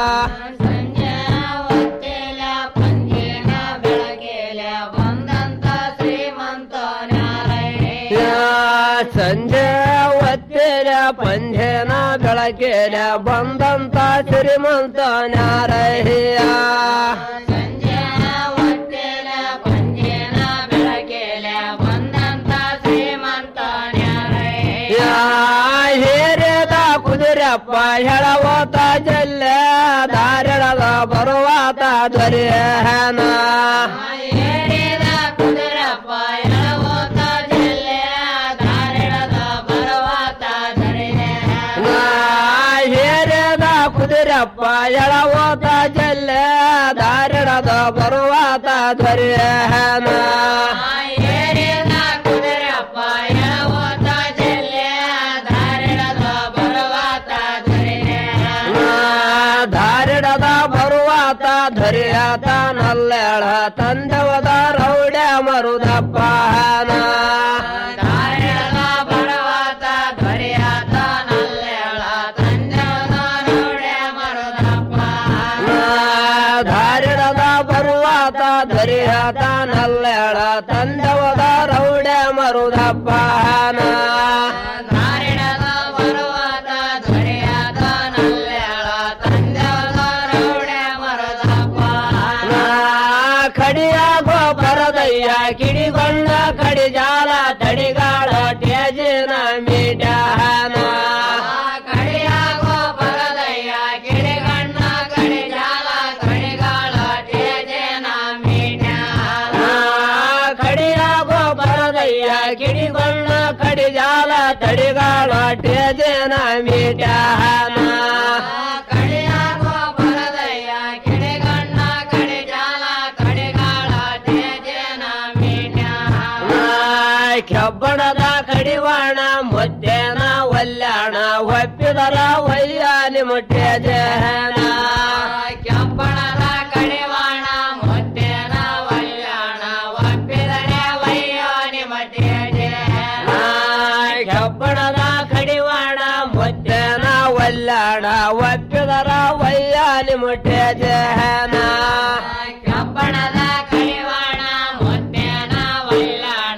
ಸಂಜೆ ಒತ್ತಿರ ಪಂಜೆನ ಬೆಳಕಿರ ಬಂದಂತ ಶ್ರೀಮಂತ ಯಾರಯ್ಯ ಹೇರದ ಕುದುರಪ್ಪ ಹೇಳವಾತ ಜಲ್ಲ ದಾರಳದ ಬರುವಾತ ದೊರೆಯನ ಹೇರದ ಕುದುರಪ್ಪ ಎಳವಾತ ಜಲ್ಲ ದಾರಳದ ಬರುವಾತ ದೊರೆಯನ ಧಾರಡದ ಬರುವಾತ ಧರಿಯಾತ ನಲ್ಲೆಳ ತಂದವದ ರೌಡ ಮರುದಪ್ಪ ಧಾರಡದ ಬರುವಾತ ಧರಿಯಾತ ನಲ್ಲೆಳ ತಂದವದ ರೌಡ ಮರುದಪ್ಪ ಕಡಿಯಾಗೋ ಪರದಯ್ಯ ಕಿಡಿಗೊಂಡ ಕಡಿಜಾಲ ತಡಿಗಾಳ ಟೇಜಿನ ಮೀಡಾನ ಕಡಿಯಾಗೋ ಪರದಯ್ಯ ಕಿಡಿಗೊಂಡ ಕಡಿಜಾಲ ತಡಿಗಾಳ ಟೇಜಿನ ಮೀಡಾನ ಕಡಿಯಾಗೋ ಪರದಯ್ಯ ಕಿಡಿಗೊಂಡ ಕಡಿಜಾಲ ತಡಿಗಾಳ ಟೇಜಿನ ಮೀಡಾನ ಕೆಬ್ಬಣದ ಕಡಿವಾಣ ಮುದ್ದೇನ ಒಲ್ಯಾಣ ಒಪ್ಪಿದರ ವಯ್ಯಾಲಿ ಮುಟ್ಟೆ ಜನ ಕೆಬ್ಬಣದ ಕಡಿವಾಣ ಮುದ್ದೇನ ಒಲ್ಯಾಣ ಒಪ್ಪಿದರೆ ವಯ್ಯಾಲಿ ಮುಟ್ಟೆ ಕೆಬ್ಬಣದ ಕಡಿವಾಣ ಮುದ್ದೇನ ಒಲ್ಯಾಣ ಒಪ್ಪಿದರ ವಯ್ಯಾಲಿ ಮುಟ್ಟೆ ಜನ ಕೆಬ್ಬಣದ ಕಡಿವಾಣ ಮುದ್ದೇನ ಒಲ್ಯಾಣ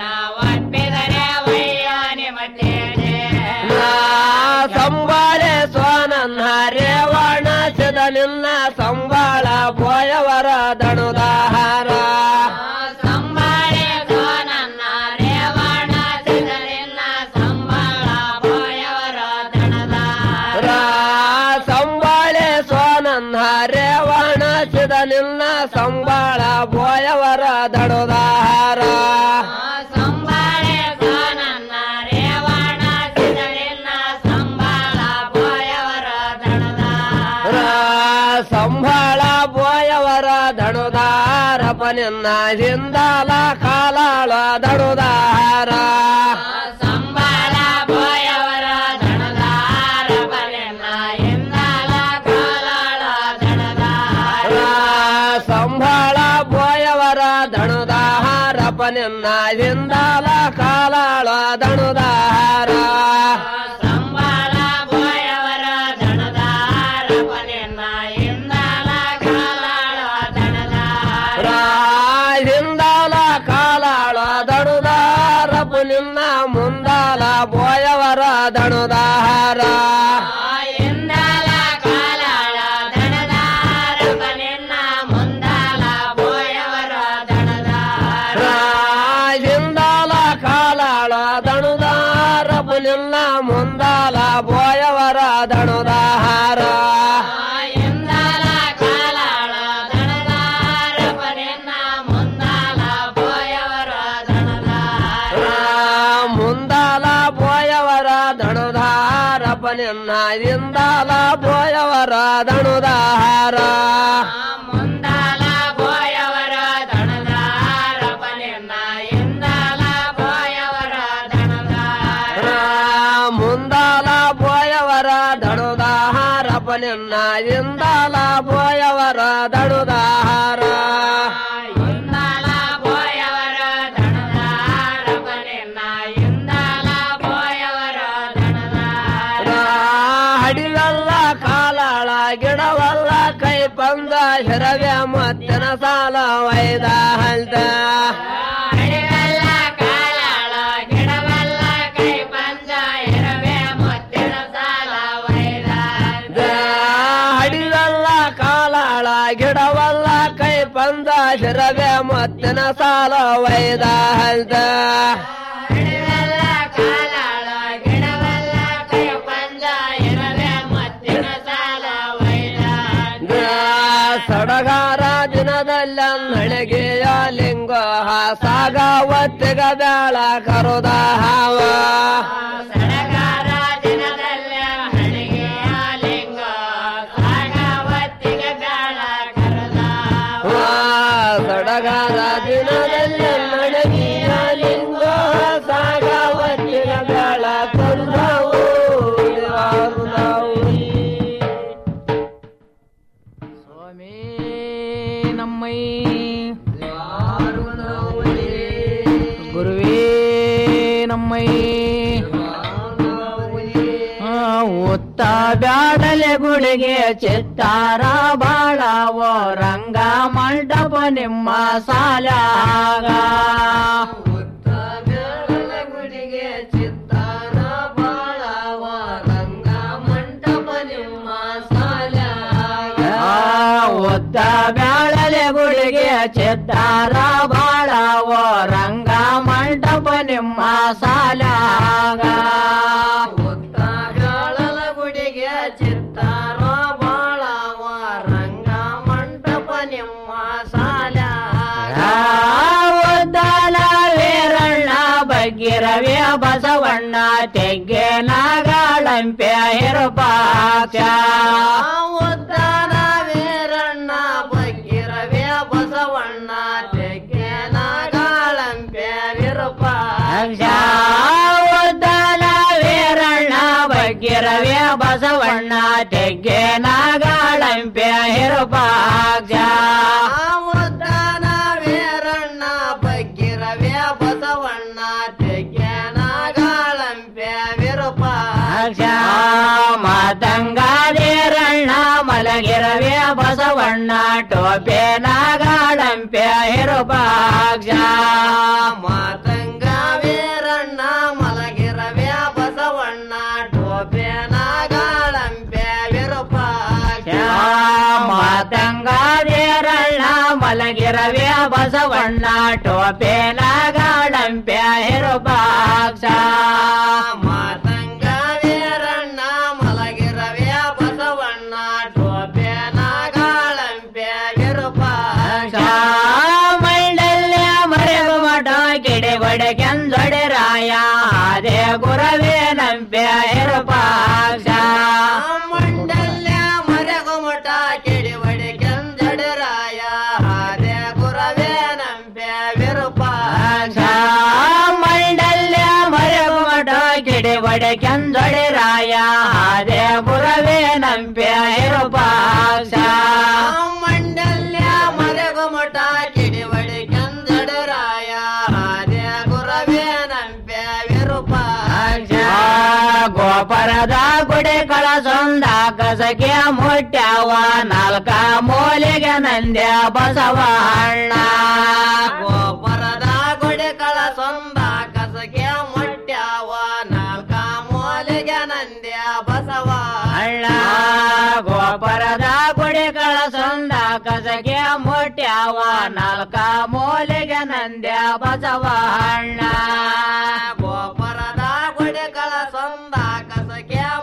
ಸಂಬಾಳೆ ಸೋನನ್ನ ರೇವಣ ನಿನ್ನ ಸಂಬಾಳ ಪೋಯವರ ದಣುದಾಹಾರ ಸಂಬಾಳೆ ಸೋನನ್ನ ರೇವಣ ನಿನ್ನ ಸಂಬಾಳ ಪೋಯವರ ದಣದಾರ ಸಂಬಾಳೆ ಸೋನನ್ನ ರೇವಣ ನಿನ್ನ ಸಂಬಾಳ ಪೋಯವರ ದಣುದಾಹಾರ ಸಂಬಾಳ ಬೋಯವರ ದಣುದಾರಪನಿನ್ನ ಹಿಂದಾಲ ಕಾಲಾಳ ದಣುದಾರ ಸಂಬಾಳ ಬೋಯವರ ದಣುದಾರಪನಿನ್ನ ಹಿಂದಾಲ ಕಾಲಾಳ ದಣುದಾರ ಸಂಬಾಳ ಬೋಯವರ ದಣುದಾರ ನಿನ್ನ ಜಿಂದಾಲ ಕಾಲಾಳ ದಣುದಾರ ಸಂಬಾಳ ಬೋಯವರ ದಣದಾರಪ್ಪ ನಿನ್ನ ಹಿಂದಾಲ ಕಾಲಾಳ ದಣದಾರ ಹಿಂದಾಲ ಕಾಲಾಳ ದಣುದಾರಪ್ಪ ನಿನ್ನ ಮುಂದಾಲ ಬೋಯವರ ದಣುದಾರ ಹಿಂದಾಲ ಕಾಲಾಳ ದಣದಾರಪ್ಪ ನಿನ್ನ ಮುಂದಾಲ ಬೋಯವರ ದಣದಾರ ಹಿಂದಾಲ ಕಾಲಾಳ ದಣುದಾರಪ್ಪ ನಿನ್ನ ಮುಂದಾಲ ಬೋಯವರ ದಣುದಾರ ಹಿಂದಾಲ ಕಾಲಾಳ ದಣದಾರಪ್ಪ ನಿನ್ನ ಮುಂದಾಲ ಬೋಯವರ ದಣದಾರ ಮುಂದಾಲ ಬೋಯವರ ದಣುದಾರಪ್ಪ ನಿನ್ನ ಹಿಂದಾಲ ಬೋಯವರ ದಣುದಾರ ಮುಂದಾಲ ಬೋಯವರ ದಣದಾರಪ್ಪ ನಿನ್ನ ಹಿಂದಾಲ ಬೋಯವರ ದಣದಾರ ಮುಂದಾಲ ಬೋಯವರ ದಣುದಾರಪ್ಪ ನಿನ್ನ ಹಿಂದಾಲ ಬೋಯವರ ದಣುದಾರ ಹಿಂದಾಲ ಬೋಯವರ ದಣದಾರಪ್ಪ ನಿನ್ನ ಹಿಂದಾಲ ಬೋಯವರ ದಣದಾರ ಹಡಿವಲ್ಲ ಕಾಲಾಳ ಗಿಡವಲ್ಲ ಕೈ ಪಂದ ಹಿರವ್ಯ ಮತ್ತಿನ ಸಾಲ ವೈದ ಹಲ್ದ ಹಡಿವಲ್ಲ ಕಾಲಾಳ ಗಿಡವಲ್ಲ ಕೈ ಪಂದ ಹಿರವ್ಯ ಮತ್ತಿನ ಸಾಲ ವೈದ ಹಡಿವಲ್ಲ ಕಾಲಾಳ ಗಿಡವಲ್ಲ ಕೈ ಪಂದ ಹಿರವ್ಯ ಮತ್ತಿನ ಸಾಲ ವೈದ ಹಲ್ದ ಕಾಲಾಳ ಗಿಡವಲ್ಲ ಕೈ ಪಂದ ಹಿರವ್ಯ ಮತ್ತಿನ ಸಾಲ ಸಡಗಾರ ದಿನದಲ್ಲ ನಳಿಗೆಯ ಲಿಂಗ ಸಾಗಾವತ್ತಿಗ ಬೇಳ ಕರುದ ಹಾವ ಸಡಗಾರ ದಿನದಲ್ಲ ನಳಿಗೆಯ ಲಿಂಗ ಸಾಗಾವತ್ತಿಗ ಬೇಳ ಕರುದ ಸಡಗಾರ ದಿನದಲ್ಲ ನಳಿಗೆಯ ಲಿಂಗ ಸಾಗಾವತ್ತಿಗ ಬೇಳ ಕರುದಾವು நம்மை ಗುರುವೇ ನಮ್ಮೈ ಒತ್ತ ಬ್ಯಾಡಲೆ ಗುಳಿಗೆ ಚಿತ್ತಾರ ಬಾಳವೋ ರಂಗ ಮಂಟಪ ನಿಮ್ಮ ಸಾಲಾಗ ಗುಡಿಗೆ ಚಿತ್ತಾರ ಬಾಳವ ರಂಗ ಮಂಟಪ ನಿಮ್ಮ ಸಾಲಾಗ ಒತ್ತ ಬ್ಯಾಳಲೆ ಗುಡಿಗೆ ಚಿತ್ತಾರ ಬಾಳವ ರಂಗ ಮಂಟಪ ನಿಮ್ಮ ಸಾಲಾಗ ಒತ್ತ ಬ್ಯಾಳಲ ಗುಡಿಗೆ ಚಿತ್ತಾರ ಬಾಳವ ರಂಗ ಮಂಟಪ ನಿಮ್ಮ ಸಾಲಾಗ ಒದ್ದಾಲ ವೀರಣ್ಣ ಬಗ್ಗಿರವ್ಯ ಬಸವಣ್ಣ ತೆಗ್ಗೆ ನಾಗಾಳಂಪೆ ಹಿರುಪಾಕ್ಷ ಒದ್ದಾಲ ವೀರಣ್ಣ ಬಗ್ಗಿರವ್ಯ ಬಸವಣ್ಣ ತೆಗ್ಗೆ ನಾಗಾಳಂಪೆ ವಿರುಪಾಕ್ಷ ಒದ್ದಾಲ ವೀರಣ್ಣ ಬಗ್ಗಿರವ್ಯ ಬಸವಣ್ಣ ತೆಗ್ಗೆ ನಾಗಾಳಂಪೆ ಹಿರುಪಾಕ್ಷ ಒದ್ದಾನ ವೀರಣ್ಣ ಬಗ್ಗಿರವ್ಯ ಬಸವಣ್ಣ ತೆಗ್ಗೆ ನಾಗಾಳಂಪೆ ವಿರುಪಾಕ್ಷ ಮಾತಂಗಾದೇರಣ್ಣ ಮಲಗಿರವ್ಯ ಬಸವಣ್ಣ ಟೋಪೆ ನಾಗಾಳಂಪೆ ಹಿರುಪಾಕ್ಷ ಮಾತಂಗ ವೀರಣ್ಣ ಮಲಗಿರವ್ಯ ಬಸವಣ್ಣ ಟೋಪೆ ನಾಗಾಳಂಪೆ ವಿರುಪಾಕ್ಷ ಮಾತಂಗಾದೇರಣ್ಣ ಮಲಗಿರವ್ಯ ಬಸವಣ್ಣ ಟೋಪೆ ನಾಗಾಳಂಪೆ ಹಿರುಪಾಕ್ಷ ಮಾತಂಗ ವೀರಣ್ಣ ಮಲಗಿರವ್ಯ ಬಸವಣ್ಣ ಟೋಪೆ ನಾಗಾಳಂಪೆ ವಿರುಪಾಕ್ಷ ಮೈಂಡಲ್ಯ ಮರೆಗು ಮಠ ಕಿಡೆ ಬಡೆ ಕೆಂದೊಡೆ ರಾಯ ಅದೇ ಗುರವೇ ನಂಪೆ ಹಿರುಪಾಕ್ಷ ಮಂಡಲ್ಯ ಮರೆಗು ಮಠ ಕಿಡಿ ಬಡೆ ಕೆಂದೊಡೆ ರಾಯ ಅದೇ ಗುರವೇ ನಂಪೆ ವಿರುಪಾಕ್ಷ ಮಂಡಲ್ಯ ಮರೆಗು ಮಠ ಕಿಡಿ ಬಡೆ ಕೆಂದೊಡೆ ರಾಯ ಅದೇ ಗುರವೇ ನಂಪೆ ಹಿರುಪಾಕ್ಷ ಮಂಡಲ್ಯ ಮರೆಗು ಮಠ ಕಿಡಿ ಬಡೆ ಕೆಂದೊಡೆ ರಾಯ ಕಸಗೆ ಮುಟ್ಟ್ಯಾವ ನಾಲ್ಕ ಮೂಲೆಗೆ ನಂದ್ಯ ಬಸವಣ್ಣ ಗೋಪುರದ ಗುಡಿ ಕಳಸೊಂದ ಕಸಗೆ ಮುಟ್ಟ್ಯಾವ ನಾಲ್ಕ ಮೂಲೆಗೆ ನಂದ್ಯ ಬಸವಣ್ಣ ಗೋಪುರದ ಗುಡಿ ಕಳಸೊಂದ ಕಸಗೆ ಮುಟ್ಟ್ಯಾವ ನಾಲ್ಕ ಮೂಲೆಗೆ ನಂದ್ಯ ಬಸವಣ್ಣ ಗೋಪುರದ ಗುಡಿ ಕಳಸೊಂದ ಕಸಗೆ